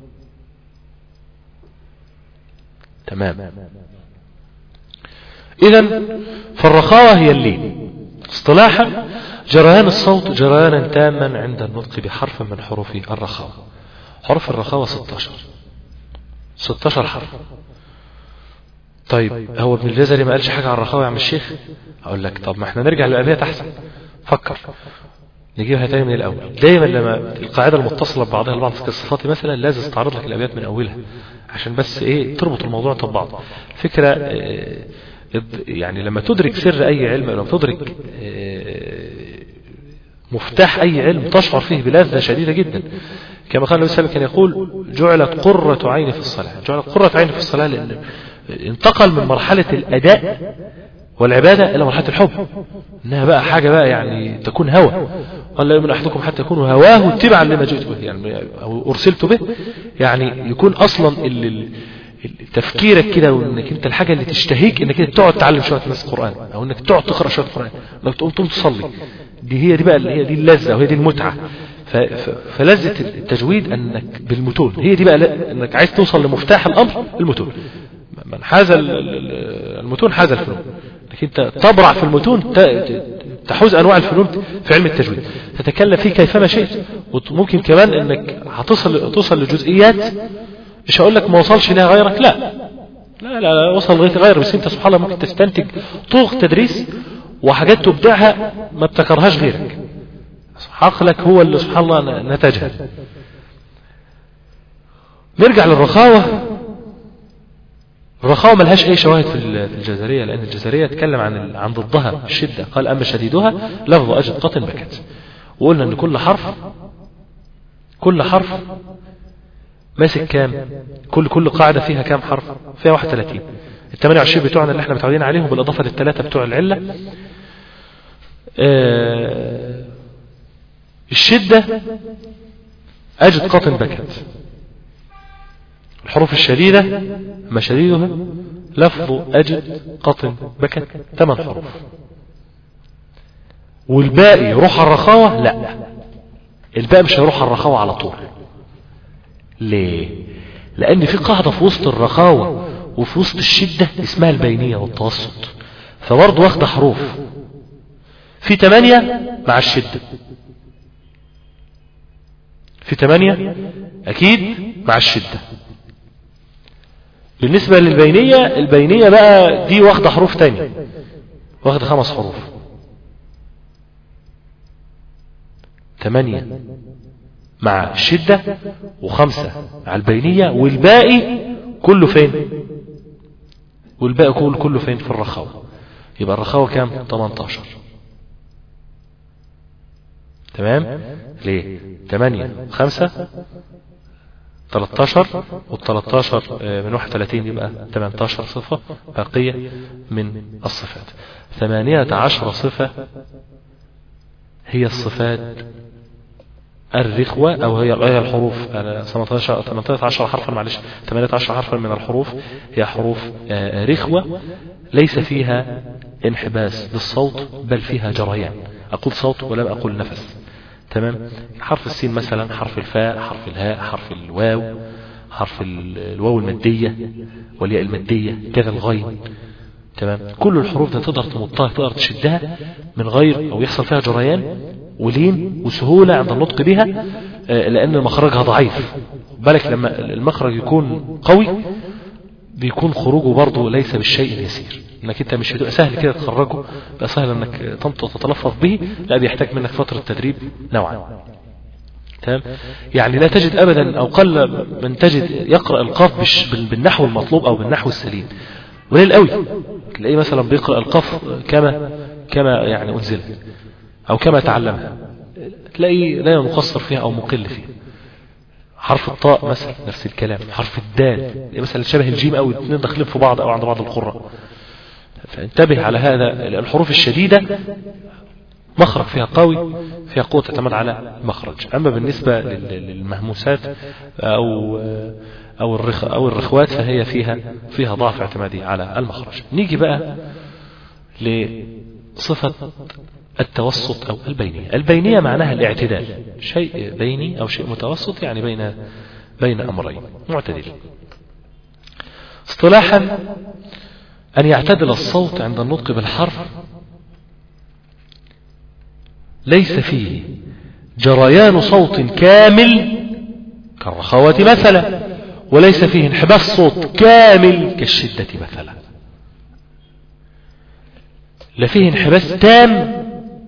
تمام اذا فالرخاوة هي اللين اصطلاحا جريان الصوت جريانا تاما عند النطق بحرف من حروف الرخاوة حروف الرخاوة 16 16 حرف طيب هو ابن الجزري ما قالش حاجة عن الرخاوة يا عم الشيخ اقول لك طب ما احنا نرجع للأبيات احسن فكر نجيبها تاني من الاول دايما لما القاعدة المتصلة ببعضها البعض في الصفات مثلا لازم استعرض لك الابيات من اولها عشان بس ايه تربط الموضوع ببعض فكرة اه يعني لما تدرك سر أي علم لما تدرك مفتاح أي علم تشعر فيه بلذة شديدة جدا كما قال النبي صلى الله عليه وسلم كان يقول جعلت قرة عيني في الصلاة جعلت قرة عيني في الصلاة لأن انتقل من مرحلة الأداء والعبادة إلى مرحلة الحب إنها بقى حاجة بقى يعني تكون هوى قال لا يؤمن أحدكم حتى يكون هواه اتبعا لما جئت به يعني أو أرسلت به يعني يكون أصلا اللي تفكيرك كده وانك انت الحاجة اللي تشتهيك انك انت تقعد تعلم شوية ناس القرآن او انك تقعد تقرأ شوية القرآن انك تقوم تقوم تصلي دي هي دي بقى اللي هي دي اللذة وهي دي المتعة فلذة التجويد انك بالمتون هي دي بقى انك عايز توصل لمفتاح الامر المتون من حاز المتون حاز الفنون انك انت تبرع في المتون تحوز انواع الفنون في علم التجويد تتكلم فيه كيفما شئت وممكن كمان انك هتصل توصل لجزئيات مش هقول لك ما وصلش لها غيرك لا لا لا, لا وصل لغايه غير بس انت سبحان الله ممكن تستنتج طرق تدريس وحاجات تبدعها ما ابتكرهاش غيرك عقلك هو اللي سبحان الله نتجها نرجع للرخاوة الرخاوة ملهاش اي شواهد في الجزرية لان الجزرية تكلم عن عن ضدها الشدة قال اما شديدها لفظ اجد قطن بكت وقلنا ان كل حرف كل حرف ماسك كام كل كل قاعدة فيها كام حرف فيها 31 ال 28 بتوعنا اللي احنا متعودين عليهم بالاضافة للثلاثة بتوع العلة آه الشدة اجد قطن بكت الحروف الشديدة ما شديدها لفظ اجد قطن بكت ثمان حروف والباقي روح الرخاوة لا الباقي مش هيروح الرخاوة على طول ليه لان في قاعدة في وسط الرخاوة وفي وسط الشدة اسمها البينية والتوسط فبرضه واخدة حروف في تمانية مع الشدة في تمانية اكيد مع الشدة بالنسبة للبينية البينية بقى دي واخدة حروف تانية واخدة خمس حروف تمانية مع الشدة وخمسة مع البينية والباقي كله فين والباقي كله, كله فين في الرخاوة يبقى الرخاوة كام 18 تمام ليه 8 5 13 وال 13 من 31 يبقى 18 صفة باقية من الصفات 18 صفة هي الصفات الرخوة أو هي هي الحروف 18 18 حرفا معلش 18 حرفا من الحروف هي حروف آه، رخوة ليس فيها انحباس للصوت بل فيها جريان أقول صوت ولم أقول نفس تمام حرف السين مثلا حرف الفاء حرف الهاء حرف الواو حرف ال- الواو المادية والياء المادية كذا الغين تمام كل الحروف دي تقدر تمطها تقدر تشدها من غير او يحصل فيها جريان ولين وسهولة عند النطق بها آه، لان مخرجها ضعيف بالك لما المخرج يكون قوي بيكون خروجه برضه ليس بالشيء اليسير انك انت مش هتبقى سهل كده تخرجه بقى سهل انك تنطق تتلفظ به لا بيحتاج منك فترة تدريب نوعا تمام يعني لا تجد ابدا او قل من تجد يقرا القاف بالش- بال- بالنحو المطلوب او بالنحو السليم قليل قوي تلاقيه مثلا بيقرا القاف كما كما يعني انزلت او كما تعلمها تلاقيه لا مقصر فيها او مقل فيها حرف الطاء مثلا نفس الكلام حرف الدال مثلا شبه الجيم او الاثنين داخلين في بعض او عند بعض القراء فانتبه على هذا الحروف الشديدة مخرج فيها قوي فيها قوة تعتمد على مخرج أما بالنسبة لل- للمهموسات أو أو الرخ أو الرخوات فهي فيها فيها ضعف اعتمادي على المخرج نيجي بقى لصفة التوسط أو البينية البينية معناها الاعتدال شيء بيني أو شيء متوسط يعني بين بين أمرين معتدل اصطلاحا أن يعتدل الصوت عند النطق بالحرف ليس فيه جريان صوت كامل كالرخوة مثلا وليس فيه انحباس صوت كامل كالشدة مثلا لا فيه انحباس تام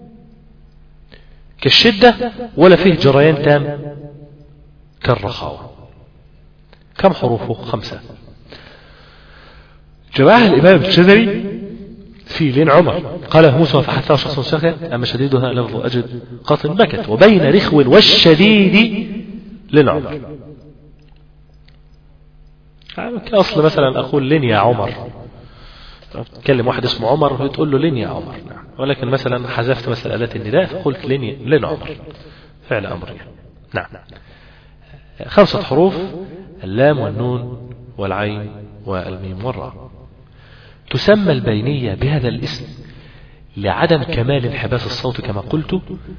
كالشدة ولا فيه جريان تام كالرخاوة كم حروفه خمسة جماعة الإمام الشذري في لين عمر قال موسى فحثه شخص سخط أما شديدها لفظ أجد قاتل بكت وبين رخو والشديد لين عمر كأصل مثلا أقول لين يا عمر تكلم واحد اسمه عمر تقول له لين يا عمر نعم. ولكن مثلا حذفت مثلا آلات النداء فقلت لين لين عمر فعل أمر يعني. نعم خمسة حروف اللام والنون والعين والميم والراء تسمى البينية بهذا الاسم لعدم كمال انحباس الصوت كما قلت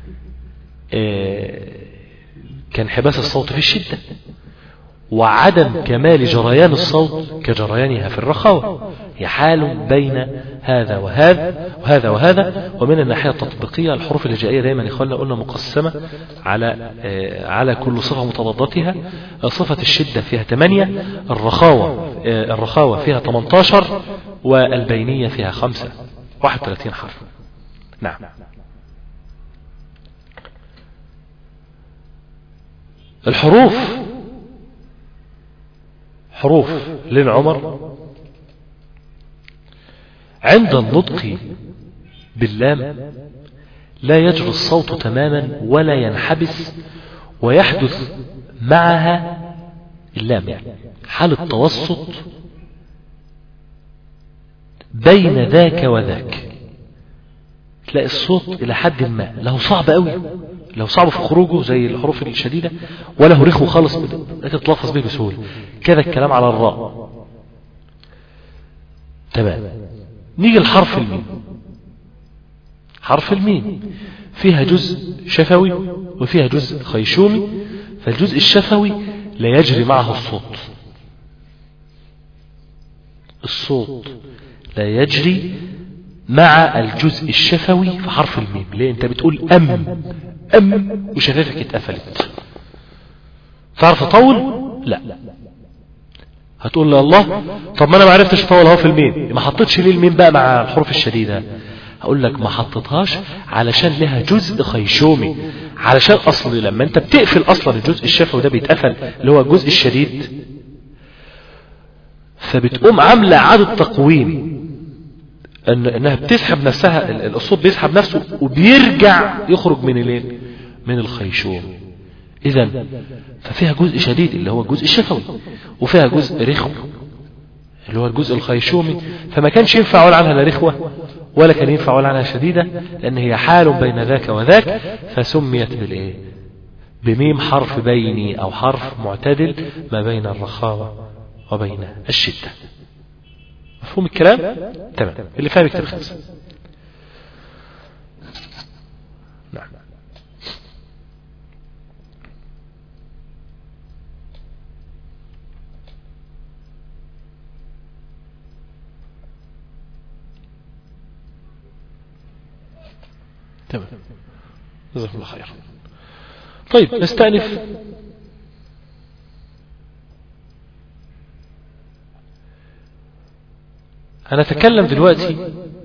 آه، كانحباس الصوت في الشدة وعدم كمال جريان الصوت كجريانها في الرخاوة هي حال بين هذا وهذا وهذا وهذا ومن الناحية التطبيقية الحروف الهجائية دائما إخواننا قلنا مقسمة على آه، على كل صفة متضادتها صفة الشدة فيها 8 الرخاوة آه، الرخاوة فيها 18 والبينية فيها 5 31 حرف نعم الحروف حروف لين عمر عند النطق باللام لا يجري الصوت تماما ولا ينحبس ويحدث معها اللام يعني حال التوسط بين ذاك وذاك تلاقي الصوت إلى حد ما له صعب قوي له صعب في خروجه زي الحروف الشديدة وله رخو خالص لا تتلفظ به بسهولة كذا الكلام على الراء تمام نيجي الحرف الميم حرف الميم فيها جزء شفوي وفيها جزء خيشومي فالجزء الشفوي لا يجري معه الصوت الصوت لا يجري مع الجزء الشفوي في حرف الميم ليه انت بتقول ام ام وشفافك اتقفلت تعرف تطول لا هتقول لي الله طب ما انا ما عرفتش اطول اهو في الميم ما حطيتش ليه الميم بقى مع الحروف الشديده هقول لك ما حطيتهاش علشان لها جزء خيشومي علشان اصل لما انت بتقفل اصلا الجزء الشفوي ده بيتقفل اللي هو الجزء الشديد فبتقوم عامله اعاده تقويم ان انها بتسحب نفسها ال- الصوت بيسحب نفسه وبيرجع يخرج من الايه من الخيشوم اذا ففيها جزء شديد اللي هو الجزء الشفوي وفيها جزء رخو اللي هو الجزء الخيشومي فما كانش ينفع اقول عنها لا رخوه ولا كان ينفع اقول عنها شديده لان هي حال بين ذاك وذاك فسميت بالايه بميم حرف بيني أو حرف معتدل ما بين الرخاوة وبين الشدة مفهوم الكلام تمام اللي فاهم يكتب خمسة نعم تمام جزاكم الله خير طيب نستأنف هنتكلم دلوقتي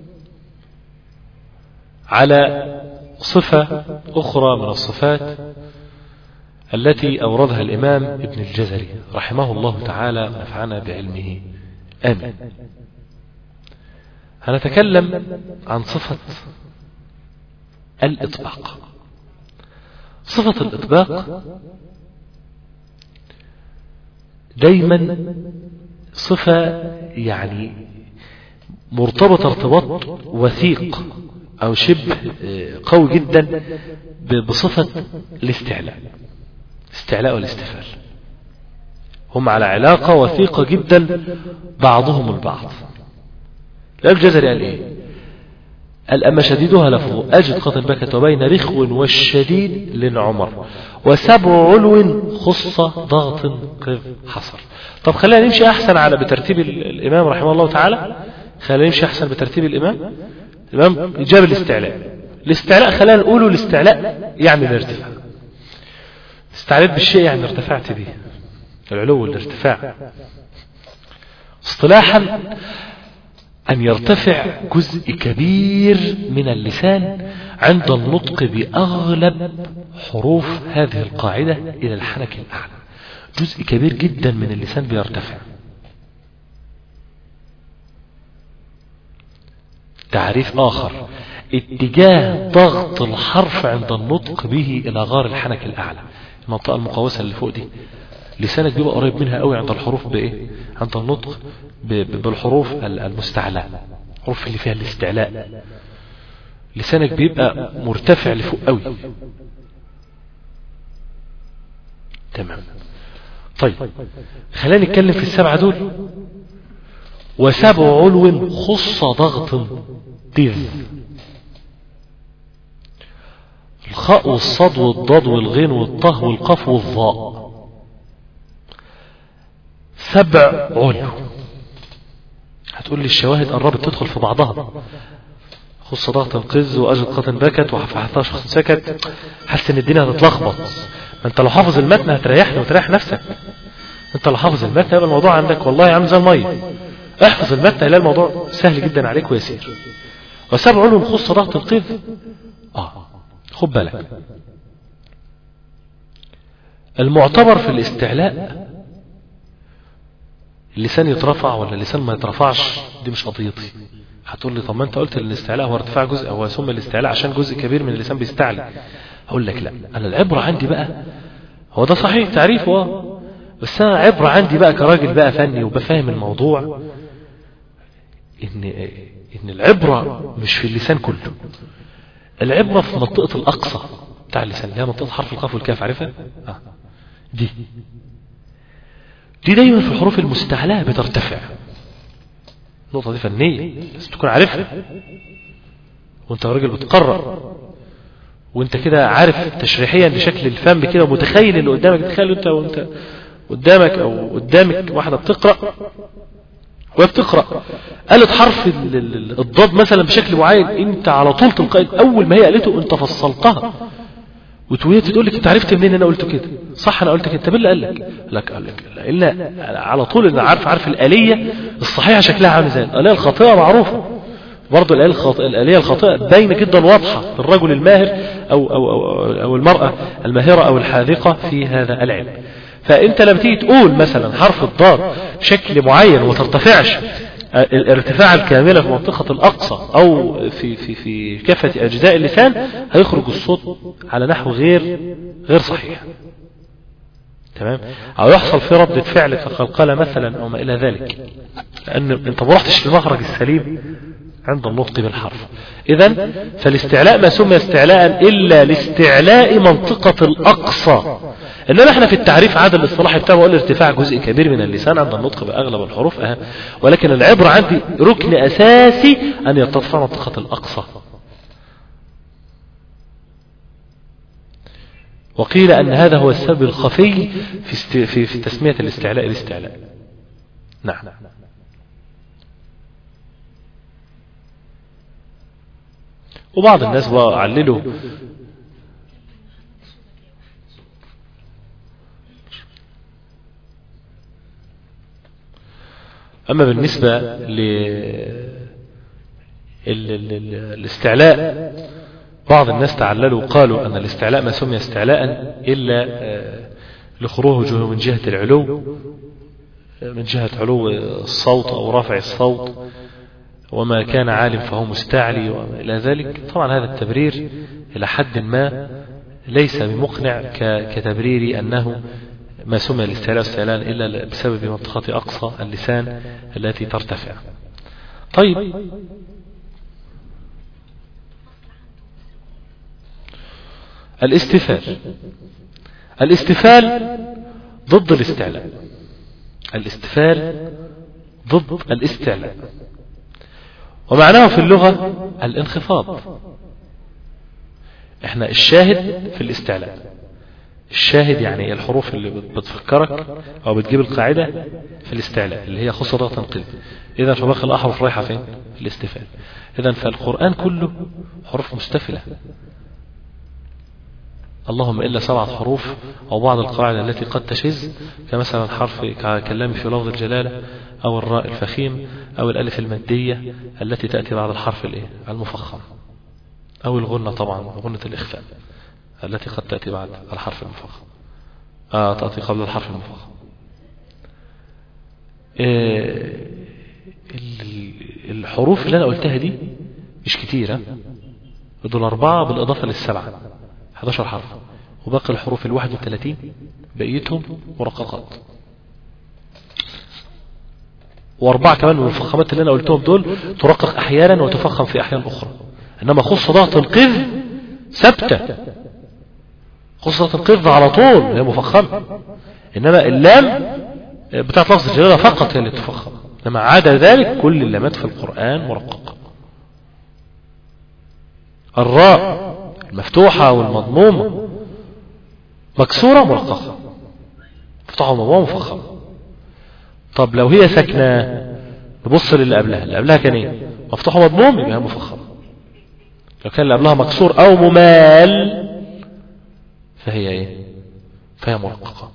على صفة أخرى من الصفات التي أوردها الإمام ابن الجزري رحمه الله تعالى ونفعنا بعلمه آمين هنتكلم عن صفة الإطباق صفة الإطباق دايما صفة يعني مرتبطة ارتباط وثيق أو شبه قوي جدا بصفة الاستعلاء استعلاء والاستفال هم على علاقة وثيقة جدا بعضهم البعض الإمام الجزري قال إيه قال أما شديدها لفظ أجد قطن بكت وبين رخو والشديد لنعمر وسبع علو خص ضغط قذ حصر طب خلينا نمشي أحسن على بترتيب الإمام رحمه الله تعالى خلينا نمشي أحسن بترتيب الإمام الإمام جاب الاستعلاء الاستعلاء خلينا نقوله الاستعلاء يعني الارتفاع استعليت بالشيء يعني ارتفعت به العلو والارتفاع اصطلاحا أن يرتفع جزء كبير من اللسان عند النطق بأغلب حروف هذه القاعدة إلى الحنك الأعلى جزء كبير جدا من اللسان بيرتفع تعريف آخر اتجاه ضغط الحرف عند النطق به إلى غار الحنك الأعلى المنطقة المقوسة اللي فوق دي لسانك بيبقى قريب منها قوي عند الحروف بإيه عند النطق بالحروف المستعلاء الحروف اللي فيها الاستعلاء لسانك بيبقى مرتفع لفوق قوي تمام طيب خلينا نتكلم في السبعة دول وسبع علو خص ضغط تذ الخاء والصاد والضاد والغين والطه والقاف والظاء سبع علو هتقول لي الشواهد قربت تدخل في بعضها خص ضغط القز واجد قطن بكت وحفحتها شخص سكت حاسس ان الدنيا هتتلخبط ما انت لو حافظ المتن هتريحني وتريح نفسك انت لو حافظ المتن يبقى الموضوع عندك والله عامل زي الميه احفظ المتن هيلاقي الموضوع سهل جدا عليك ويسير وسبع علو خص ضغط القذ اه خد بالك المعتبر في الاستعلاء اللسان يترفع ولا اللسان ما يترفعش دي مش قضيتي هتقول لي طب ما انت قلت ان الاستعلاء هو ارتفاع جزء هو ثم الاستعلاء عشان جزء كبير من اللسان بيستعلي هقول لك لا انا العبره عندي بقى هو ده صحيح تعريفه اه بس انا عبره عندي بقى كراجل بقى فني وبفهم الموضوع ان ان العبره مش في اللسان كله العبره في منطقه الاقصى بتاع اللسان اللي هي منطقه حرف القاف والكاف عارفها اه دي دي دايما في الحروف المستعلاء بترتفع النقطة دي فنية بس تكون عارفها وانت راجل بتقرر وانت كده عارف تشريحيا لشكل الفم كده ومتخيل اللي قدامك تخيل انت وانت قدامك او قدامك واحدة بتقرأ وهي بتقرأ قالت حرف الضاد مثلا بشكل معين انت على طول تلقائي اول ما هي قالته انت فصلتها وتويت تقول لك انت عرفت منين انا قلت كده صح انا قلت كده طب اللي قال لك لك قال لك الا على طول انا عارف عارف الاليه الصحيحه شكلها عامل ازاي الاليه الخاطئه معروفه برضه الاليه الخاطئه الاليه الخاطئه باينه جدا واضحه للرجل الماهر أو, أو, أو, او المراه الماهره او الحاذقه في هذا العلم فانت لما تيجي تقول مثلا حرف الضاد بشكل معين وما ترتفعش الارتفاع الكاملة في منطقة الأقصى أو في في في كافة أجزاء اللسان هيخرج الصوت على نحو غير غير صحيح تمام أو يحصل في ردة فعل كقلقلة مثلا أو ما إلى ذلك لأن أنت ما رحتش للمخرج السليم عند النطق بالحرف إذا فالاستعلاء ما سمي استعلاء إلا لاستعلاء منطقة الأقصى إنما احنا في التعريف عاد الاصطلاح بتاعه قال ارتفاع جزء كبير من اللسان عند النطق بأغلب الحروف أهم ولكن العبرة عندي ركن أساسي أن يرتفع منطقة الأقصى وقيل أن هذا هو السبب الخفي في, است... في... في تسمية الاستعلاء بالاستعلاء نعم وبعض الناس بقى عللوا أما بالنسبة للاستعلاء بعض الناس تعللوا وقالوا أن الاستعلاء ما سمي استعلاء إلا لخروجه من جهة العلو من جهة علو الصوت أو رفع الصوت وما كان عالم فهو مستعلي وإلى ذلك طبعا هذا التبرير إلى حد ما ليس بمقنع كتبرير أنه ما سمي الاستعلاء واستعلاء إلا بسبب منطقة أقصى اللسان التي ترتفع طيب الاستفال الاستفال ضد الاستعلاء الاستفال ضد الاستعلاء ومعناه في اللغة الانخفاض احنا الشاهد في الاستعلاء الشاهد يعني الحروف اللي بتفكرك او بتجيب القاعدة في الاستعلاء اللي هي خصوصا تنقل اذا فباقي الاحرف رايحة فين في الاستفال اذا فالقرآن كله حروف مستفلة اللهم إلا سبعة حروف أو بعض القواعد التي قد تشذ كمثلا حرف كلام في لفظ الجلالة أو الراء الفخيم أو الألف المادية التي تأتي بعد الحرف الإيه المفخم أو الغنة طبعا غنة الإخفاء التي قد تأتي بعد الحرف المفخم آه تأتي قبل الحرف المفخم آه الحروف اللي أنا قلتها دي مش كتيرة دول أربعة بالإضافة للسبعة 11 حرف وباقي الحروف ال 31 بقيتهم مرققات وأربعة كمان من المفخمات اللي أنا قلتهم دول ترقق أحيانا وتفخم في أحيان أخرى إنما خص ضغط القذ ثابتة خص ضغط القذ على طول هي مفخمة إنما اللام بتاعت لفظ الجلالة فقط هي اللي تفخم إنما عدا ذلك كل اللامات في القرآن مرققة الراء المفتوحة والمضمومة مكسورة مرققة مفتوحة ومضمومة مفخمة طب لو هي ساكنة نبص للي قبلها اللي قبلها كان ايه مفتوح ومضموم يبقى مفخمة لو كان اللي قبلها مكسور او ممال فهي ايه فهي مرققة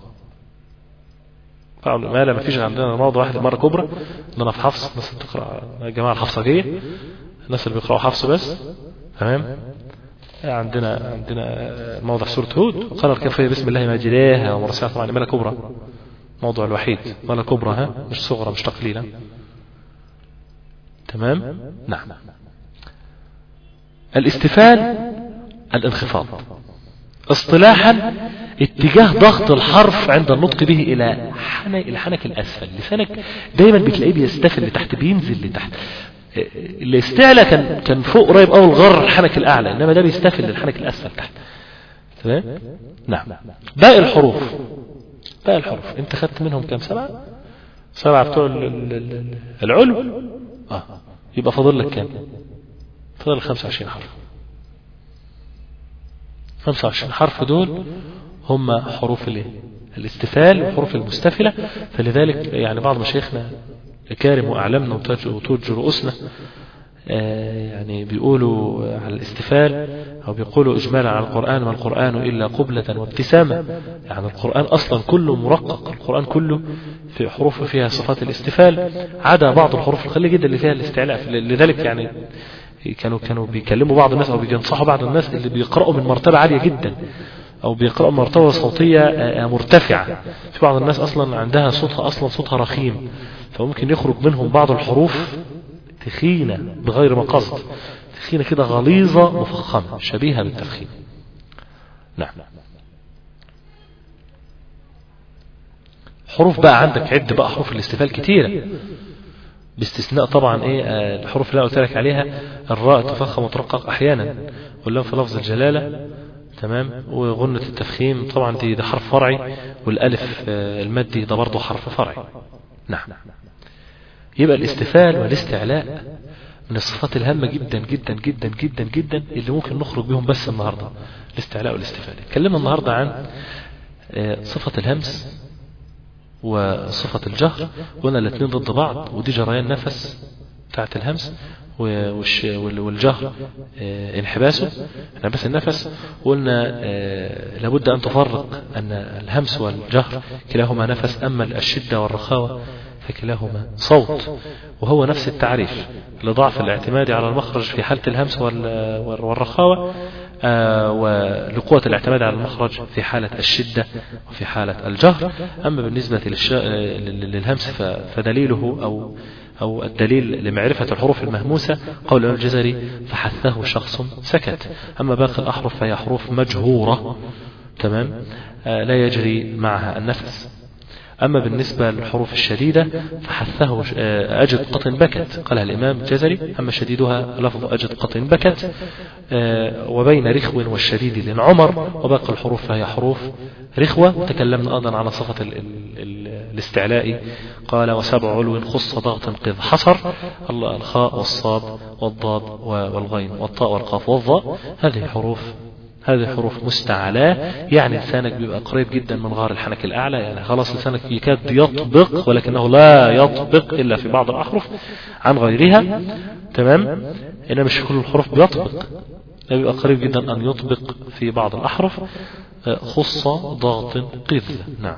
فعلا ما لا مفيش عندنا موضوع واحد مرة كبرى ان انا في حفص الناس اللي بتقرا الجماعة الحفصجية الناس اللي بيقرأوا حفص بس تمام عندنا عندنا موضع سورة هود قال الكافية بسم الله ماجلاها ومرسلها طبعا ملا كبرى موضوع الوحيد ملا كبرى ها مش صغرى مش تقليلا تمام نعم الاستفال الانخفاض اصطلاحا اتجاه ضغط الحرف عند النطق به الى حنك الحنك الاسفل لسانك دايما بتلاقيه بيستفل لتحت بينزل لتحت اللي استعلى كان كان فوق قريب قوي الغر الحنك الاعلى انما ده بيستفل للحنك الاسفل تحت تمام نعم باقي الحروف باقي الحروف انت خدت منهم كام سبعة سبعة بتوع العلو اه يبقى فاضل لك كام فاضل 25 حرف 25 حرف دول هم حروف الايه الاستفال والحروف المستفلة فلذلك يعني بعض مشايخنا كارم وأعلمنا وتوج رؤوسنا يعني بيقولوا على الاستفال أو بيقولوا إجمالا على القرآن ما القرآن إلا قبلة وابتسامة يعني القرآن أصلا كله مرقق القرآن كله في حروف فيها صفات الاستفال عدا بعض الحروف القليلة جدا اللي فيها الاستعلاء لذلك يعني كانوا كانوا بيكلموا بعض الناس أو بينصحوا بعض الناس اللي بيقرأوا من مرتبة عالية جدا أو بيقرأوا مرتبة صوتية مرتفعة في بعض الناس أصلا عندها صوتها أصلا صوتها رخيم فممكن يخرج منهم بعض الحروف تخينة بغير مقصد تخينة كده غليظة مفخمة شبيهة بالتفخيم نعم حروف بقى عندك عد بقى حروف الاستفال كتيرة باستثناء طبعا ايه آه، الحروف اللي انا قلت لك عليها الراء تفخم وترقق احيانا واللام في لفظ الجلاله تمام وغنة التفخيم طبعا دي ده حرف فرعي والالف آه، المادي ده برضه حرف فرعي نعم يبقى الاستفال والاستعلاء من الصفات الهامة جدا جدا جدا جدا جدا اللي ممكن نخرج بهم بس النهاردة الاستعلاء والاستفال اتكلمنا النهاردة عن آه، صفة الهمس وصفة الجهر قلنا الاثنين ضد بعض ودي جريان نفس بتاعت الهمس و- والش- وال- والجهر آه، انحباسه انحباس النفس قلنا آه، لابد أن تفرق أن الهمس والجهر كلاهما نفس أما الشدة والرخاوة فكلاهما صوت وهو نفس التعريف لضعف الاعتماد على المخرج في حالة الهمس وال- والرخاوة آه، ولقوة الاعتماد على المخرج في حالة الشدة وفي حالة الجهر أما بالنسبة للش... آه، لل- للهمس ف- فدليله أو أو الدليل لمعرفة الحروف المهموسة قول الإمام الجزري فحثه شخص سكت أما باقي الأحرف فهي حروف مجهورة تمام آه، لا يجري معها النفس أما بالنسبة للحروف الشديدة فحثه آه، أجد قط بكت قالها الإمام الجزري أما شديدها لفظ أجد قط بكت آه، وبين رخو والشديد لأن عمر وباقي الحروف فهي حروف رخوة تكلمنا أيضا على صفة ال ال ال الاستعلاء قال وسبع علو خص ضغط قذ حصر الله الخاء والصاد والضاد والغين والطاء والقاف والظاء هذه حروف هذه حروف مستعلاة يعني لسانك بيبقى قريب جدا من غار الحنك الأعلى يعني خلاص لسانك يكاد يطبق ولكنه لا يطبق إلا في بعض الأحرف عن غيرها تمام إنما مش كل الحروف بيطبق بيبقى قريب جدا أن يطبق في بعض الأحرف آه، خص ضغط قذ نعم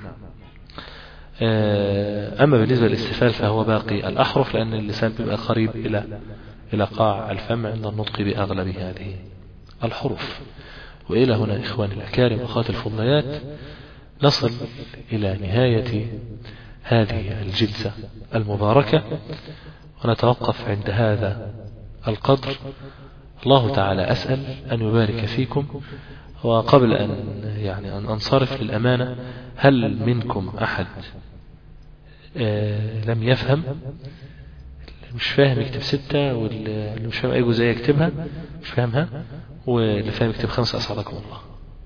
آه، أما بالنسبة للاستفال فهو باقي الأحرف لأن اللسان بيبقى قريب إلى إلى قاع الفم عند النطق بأغلب هذه الحروف وإلى هنا إخواني الأكارم أخوات الفضليات نصل إلى نهاية هذه الجلسة المباركة ونتوقف عند هذا القدر الله تعالى أسأل أن يبارك فيكم وقبل أن يعني أن أنصرف للأمانة هل منكم أحد آه، لم يفهم اللي مش فاهم يكتب ستة واللي مش فاهم أي جزئية يكتبها مش فاهمها واللي فاهم يكتب خمسة أسعدكم الله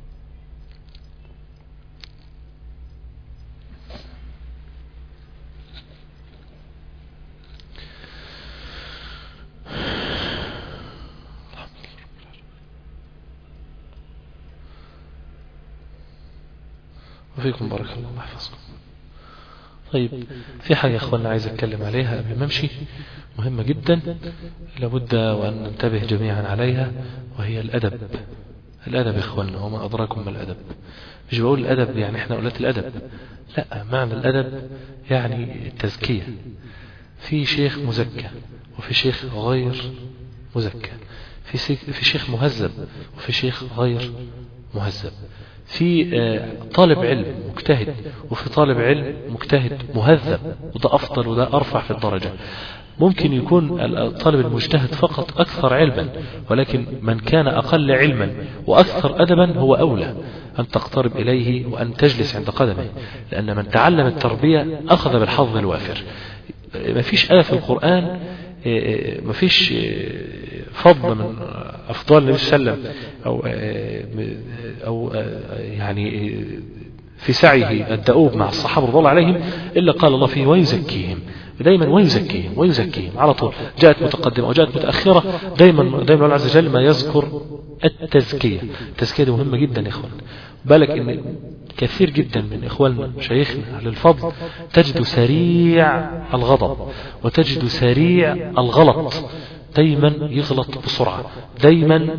وفيكم بارك الله الله يحفظكم طيب في حاجة يا اخوانا عايز اتكلم عليها قبل ما امشي مهمة جدا لابد وان ننتبه جميعا عليها وهي الادب الادب يا اخوانا وما ادراكم ما الادب مش بقول الادب يعني احنا قلت الادب لا معنى الادب يعني التزكية في شيخ مزكى وفي شيخ غير مزكى في سيك- في شيخ مهذب وفي شيخ غير مهذب في آه، طالب علم مجتهد وفي طالب علم مجتهد مهذب وده أفضل وده أرفع في الدرجة ممكن يكون الطالب المجتهد فقط أكثر علما ولكن من كان أقل علما وأكثر أدبا هو أولى أن تقترب إليه وأن تجلس عند قدمه لأن من تعلم التربية أخذ بالحظ الوافر ما فيش آية في القرآن ما فيش فضل من أفضال النبي صلى الله عليه وسلم أو أو يعني في سعيه الدؤوب مع الصحابة رضي الله عليهم إلا قال الله فيه ويزكيهم دايما ويزكيهم ويزكيهم على طول جاءت متقدمة أو جاءت متأخرة دايما دايما الله عز وجل ما يذكر التزكية التزكية دي مهمة جدا يا إخوان بالك إن كثير جدا من إخواننا مشايخنا أهل الفضل تجد سريع الغضب وتجد سريع الغلط دايما يغلط بسرعة دايما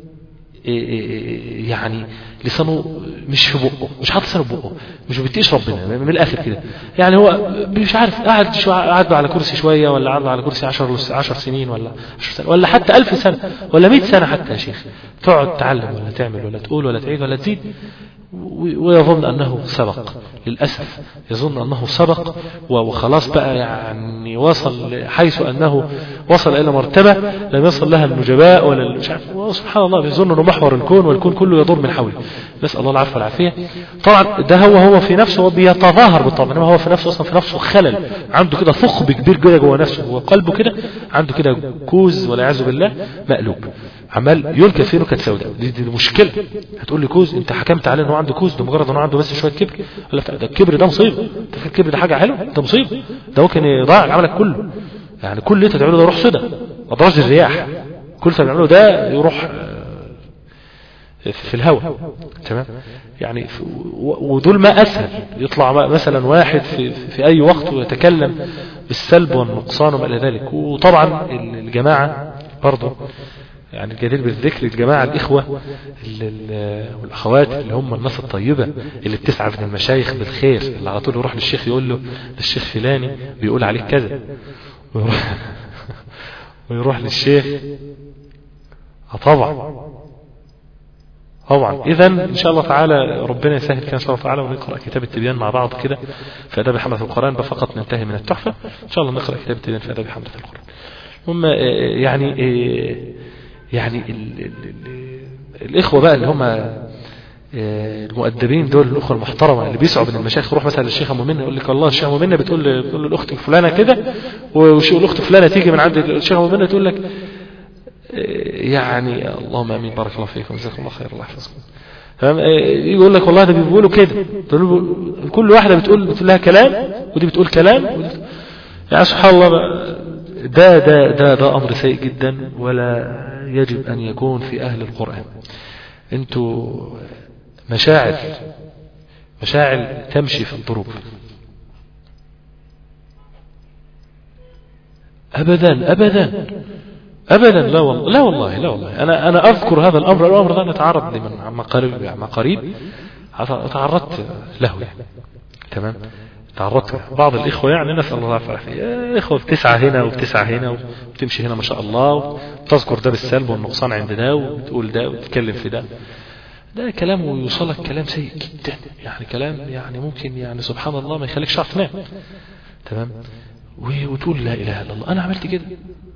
يعني لسانه مش في بقه مش حاطط لسانه في بقه مش بيتقيش ربنا من الاخر كده يعني هو مش عارف قعد شو قعد على كرسي شويه ولا قعد على كرسي 10 10 سنين ولا 10 سنه ولا حتى 1000 سنه ولا 100 سنه حتى يا شيخ تقعد تعلم ولا تعمل ولا تقول ولا تعيد ولا تزيد ويظن أنه سبق للأسف يظن أنه سبق وخلاص بقى يعني وصل حيث أنه وصل إلى مرتبة لم يصل لها النجباء ولا مش عارف سبحان الله بيظن أنه محور الكون والكون كله يدور من حوله نسأل الله العفو والعافية طبعا ده هو هو في نفسه هو بيتظاهر بالطبع إنما هو في نفسه أصلا في نفسه خلل عنده كده ثقب كبير كده جوه نفسه هو قلبه كده عنده كده كوز والعياذ بالله مقلوب عمال ينكت فيه نكت سوداء دي, دي مشكلة هتقول لي كوز انت حكمت عليه انه عنده كوز ده مجرد انه عنده بس شوية كبر ولا ده الكبر ده مصيبة انت فاكر الكبر ده حاجة حلوة ده مصيبة ده ممكن يضيع عملك كله يعني كل اللي انت تعمله ده يروح سدى أدراج الرياح كل اللي تعمله ده يروح في الهواء تمام يعني ودول ما أسهل يطلع مثلا واحد في, في أي وقت ويتكلم بالسلب والنقصان وما إلى ذلك وطبعا الجماعة برضه يعني الجدير بالذكر الجماعة الإخوة والأخوات اللي هم الناس الطيبة اللي بتسعى من المشايخ بالخير اللي على طول يروح للشيخ يقول له الشيخ فلاني بيقول عليك كذا ويروح, ويروح للشيخ طبعا طبعا اذا ان شاء الله تعالى ربنا يسهل كده ان شاء الله تعالى ونقرا كتاب التبيان مع بعض كده في اداب حمله القران فقط ننتهي من التحفه ان شاء الله نقرا كتاب التبيان في اداب حمله القران هم يعني يعني ال ال ال الاخوه بقى اللي هم المؤدبين دول الاخوه المحترمه اللي بيسعوا بين المشايخ يروح مثلا للشيخ ابو منه يقول لك والله الشيخ ابو منه بتقول بتقول له الاخت فلانه كده والاخت فلانه تيجي من عند الشيخ ابو منه تقول لك يعني اللهم امين بارك الله فيكم جزاكم الله خير الله يحفظكم تمام يقول لك والله ده بيقولوا كده كل واحده بتقول بتقول لها كلام ودي بتقول كلام يعني سبحان الله ده ده ده ده امر سيء جدا ولا يجب ان يكون في اهل القران انتوا مشاعر مشاعر تمشي في الضروب ابدا ابدا ابدا لا والله لا والله لا والله انا انا اذكر هذا الامر الامر ده نتعرض لمن عما قريب عما قريب تعرضت له يعني تمام تعرضت بعض الإخوة يعني نسأل الله العافية إخوة بتسعى هنا وبتسعى هنا وبتمشي هنا ما شاء الله وتذكر ده بالسلب والنقصان عند ده وتقول ده وتتكلم في ده ده كلام ويوصلك كلام سيء جدا يعني كلام يعني ممكن يعني سبحان الله ما يخليكش تعرف تنام تمام وتقول لا إله إلا الله أنا عملت كده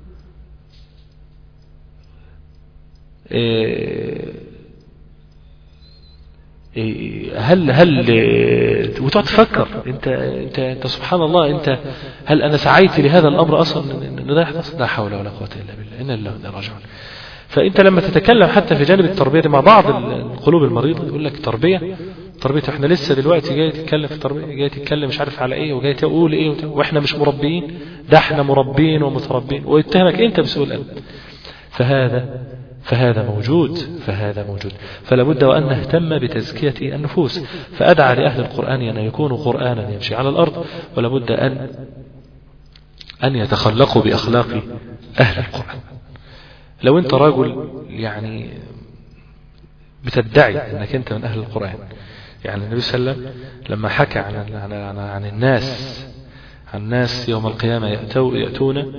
هل هل وتقعد تفكر انت انت انت سبحان الله انت هل انا سعيت لهذا الامر اصلا ان ده يحدث لا حول ولا قوه الا بالله انا لله راجعون فانت لما تتكلم حتى في جانب التربيه مع بعض القلوب المريضه يقول لك تربيه تربيه احنا لسه دلوقتي جاي تتكلم في التربيه جاي تتكلم مش عارف على ايه وجاي تقول ايه واحنا مش مربيين ده احنا مربين ومتربين ويتهمك انت بسوء الادب فهذا فهذا موجود فهذا موجود فلا بد وأن نهتم بتزكية النفوس فأدعى لأهل القرآن أن يكونوا قرآنا يمشي على الأرض ولا بد أن أن يتخلقوا بأخلاق أهل القرآن لو أنت رجل يعني بتدعي أنك أنت من أهل القرآن يعني النبي صلى الله عليه وسلم لما حكى عن, عن, عن, عن الناس عن الناس يوم القيامة يأتو يأتون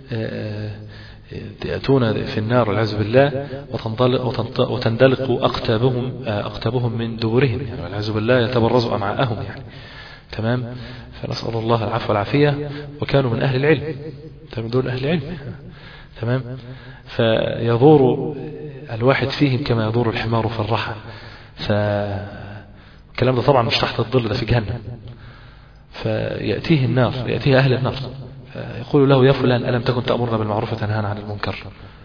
يأتون في النار والعياذ بالله وتندلق أقتابهم أقتابهم من دورهم يعني والعياذ بالله يتبرز أمعاءهم يعني تمام فنسأل الله العفو والعافية وكانوا من أهل العلم من دول أهل العلم تمام فيدور الواحد فيهم كما يدور الحمار في الرحى فالكلام ده طبعا مش تحت الظل ده في جهنم فيأتيه النار يأتيه أهل النار يقول له يا فلان ألم تكن تأمرنا بالمعروف وتنهانا عن المنكر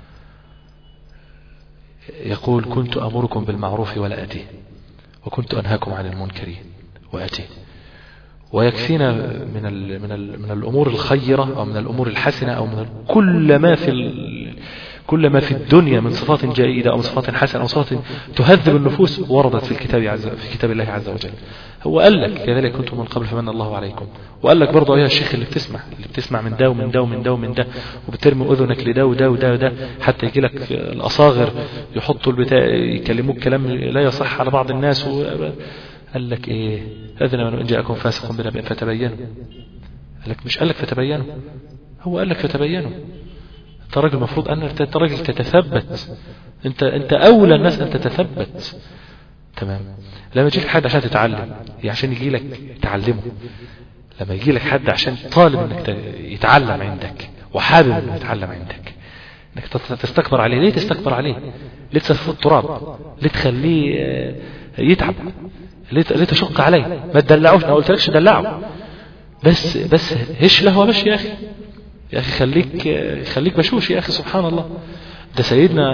يقول كنت أمركم بالمعروف ولا أتيه وكنت أنهاكم عن المنكر وأتيه ويكفينا من ال من ال من الأمور الخيرة أو من الأمور الحسنة أو من كل ما في كل ما في الدنيا من صفات جيدة أو صفات حسنة أو صفات تهذب النفوس وردت في الكتاب عز في كتاب الله عز وجل هو قال لك كذلك كنتم من قبل فمن الله عليكم وقال لك برضه أيها الشيخ اللي بتسمع اللي بتسمع من ده ومن ده ومن ده ومن ده وبترمي أذنك لده وده وده وده حتى يجي لك الأصاغر يحطوا البتاع يكلموك كلام لا يصح على بعض الناس و... قال لك إيه أذن من إن جاءكم فاسق بنبأ فتبينوا قال لك مش قال لك فتبينوا هو قال لك فتبينوا انت راجل المفروض ان انت راجل تتثبت انت انت اولى الناس ان تتثبت تمام لما يجي لك حد عشان تتعلم عشان يجي لك تعلمه لما يجي لك حد عشان طالب انك يتعلم عندك وحابب انه يتعلم عندك انك تستكبر عليه ليه تستكبر عليه ليه تسفه التراب ليه تخليه يتعب ليه تشق عليه ما تدلعوش انا قلت لكش دلعه بس بس هش له ومش يا اخي يا اخي خليك خليك بشوش يا اخي سبحان الله ده سيدنا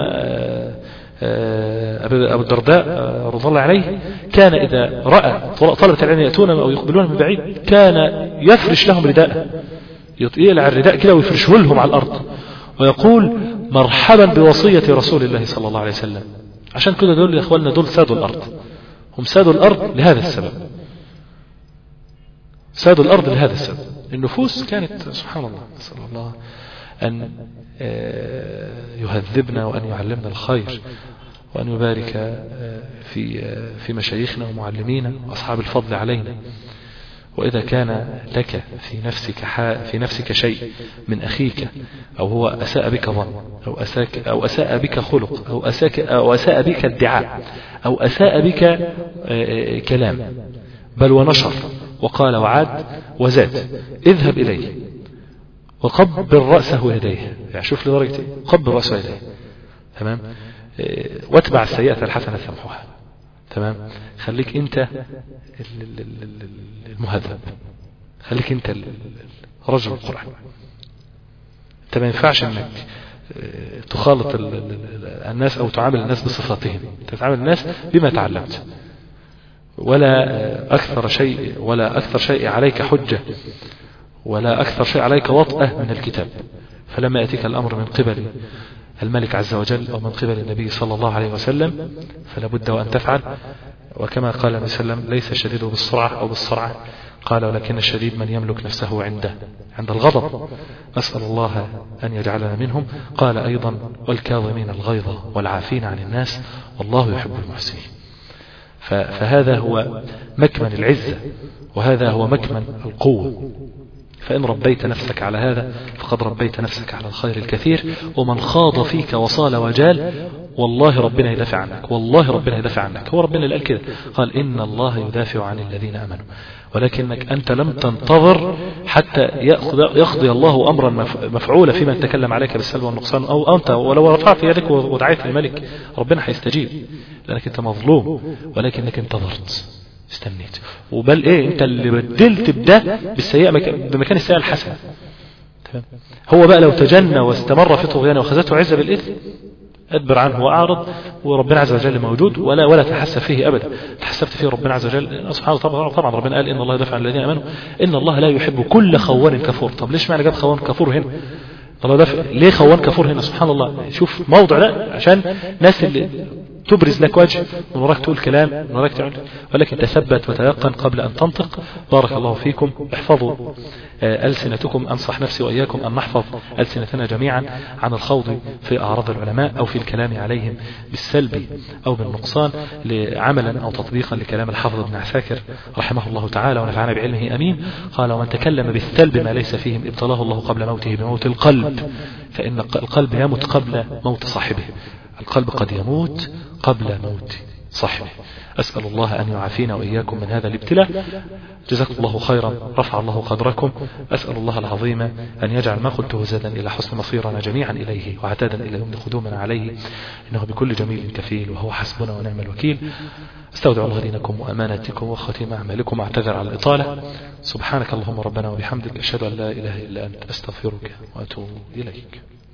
أبو الدرداء رضي الله عليه كان إذا رأى طلبة العلم يأتون أو يقبلون من بعيد كان يفرش لهم رداءه يقلع الرداء كده ويفرشه لهم على الأرض ويقول مرحبا بوصية رسول الله صلى الله عليه وسلم عشان كده دول يا اخواننا دول سادوا الارض هم سادوا الارض لهذا السبب سادوا الارض لهذا السبب النفوس كانت سبحان الله نسال الله ان يهذبنا وان يعلمنا الخير وان يبارك في في مشايخنا ومعلمينا واصحاب الفضل علينا وإذا كان لك في نفسك في نفسك شيء من أخيك أو هو أساء بك ظن أو أساك أو أساء بك خلق أو أساك أو أساء بك ادعاء أو أساء بك كلام بل ونشر وقال وعاد وزاد اذهب إليه وقبل رأسه يديه يعني شوف لدرجة قبل رأسه يديه تمام واتبع السيئة الحسنة تمحوها تمام خليك انت المهذب خليك انت رجل القرآن انت ما ينفعش انك تخالط الناس او تعامل الناس بصفاتهم تتعامل الناس بما تعلمت ولا اكثر شيء ولا اكثر شيء عليك حجة ولا اكثر شيء عليك وطأة من الكتاب فلما يأتيك الامر من قبل الملك عز وجل أو من قبل النبي صلى الله عليه وسلم فلا بد وأن تفعل وكما قال النبي صلى الله عليه وسلم ليس الشديد بالسرعة أو بالسرعة قال ولكن الشديد من يملك نفسه عنده عند الغضب أسأل الله أن يجعلنا منهم قال أيضا والكاظمين الغيظ والعافين عن الناس والله يحب المحسنين فهذا هو مكمن العزة وهذا هو مكمن القوة فإن ربيت نفسك على هذا فقد ربيت نفسك على الخير الكثير ومن خاض فيك وصال وجال والله ربنا يدافع عنك والله ربنا يدافع عنك هو ربنا اللي قال كده قال إن الله يدافع عن الذين أمنوا ولكنك أنت لم تنتظر حتى يقضي الله أمرا مفعولا فيما تكلم عليك بالسلب والنقصان أو أنت ولو رفعت يدك ودعيت للملك ربنا هيستجيب لأنك أنت مظلوم ولكنك انتظرت استنيت وبل ايه انت اللي بدلت بده بالسيئة بمكان السيئة الحسنة هو بقى لو تجنى واستمر في طغيانه وخذته عزة بالإثم ادبر عنه واعرض وربنا عز وجل موجود ولا ولا تحسب فيه ابدا تحسبت فيه ربنا عز وجل سبحانه طبعا طبعا ربنا قال ان الله يدافع عن الذين امنوا ان الله لا يحب كل خوان كفور طب ليش معنى جاب خوان كفور هنا طب ده ليه خوان كفور هنا سبحان الله شوف موضع ده عشان ناس اللي تبرز لك وجه من وراك تقول كلام من وراك تعمل ولكن تثبت وتيقن قبل أن تنطق بارك الله فيكم احفظوا ألسنتكم أنصح نفسي وإياكم أن نحفظ ألسنتنا جميعا عن الخوض في أعراض العلماء أو في الكلام عليهم بالسلب أو بالنقصان عملا أو تطبيقا لكلام الحافظ ابن عساكر رحمه الله تعالى ونفعنا بعلمه أمين قال ومن تكلم بالسلب ما ليس فيهم ابتلاه الله قبل موته بموت القلب فإن القلب يموت قبل موت صاحبه القلب قد يموت قبل موت صاحبه أسأل الله أن يعافينا وإياكم من هذا الابتلاء جزاكم الله خيرا رفع الله قدركم أسأل الله العظيم أن يجعل ما قلته زادا إلى حسن مصيرنا جميعا إليه وعتادا إلى يوم قدومنا عليه إنه بكل جميل كفيل وهو حسبنا ونعم الوكيل استودع الله دينكم وأماناتكم وختيم أعمالكم واعتذر على الإطالة سبحانك اللهم ربنا وبحمدك أشهد أن لا إله إلا أنت أستغفرك وأتوب إليك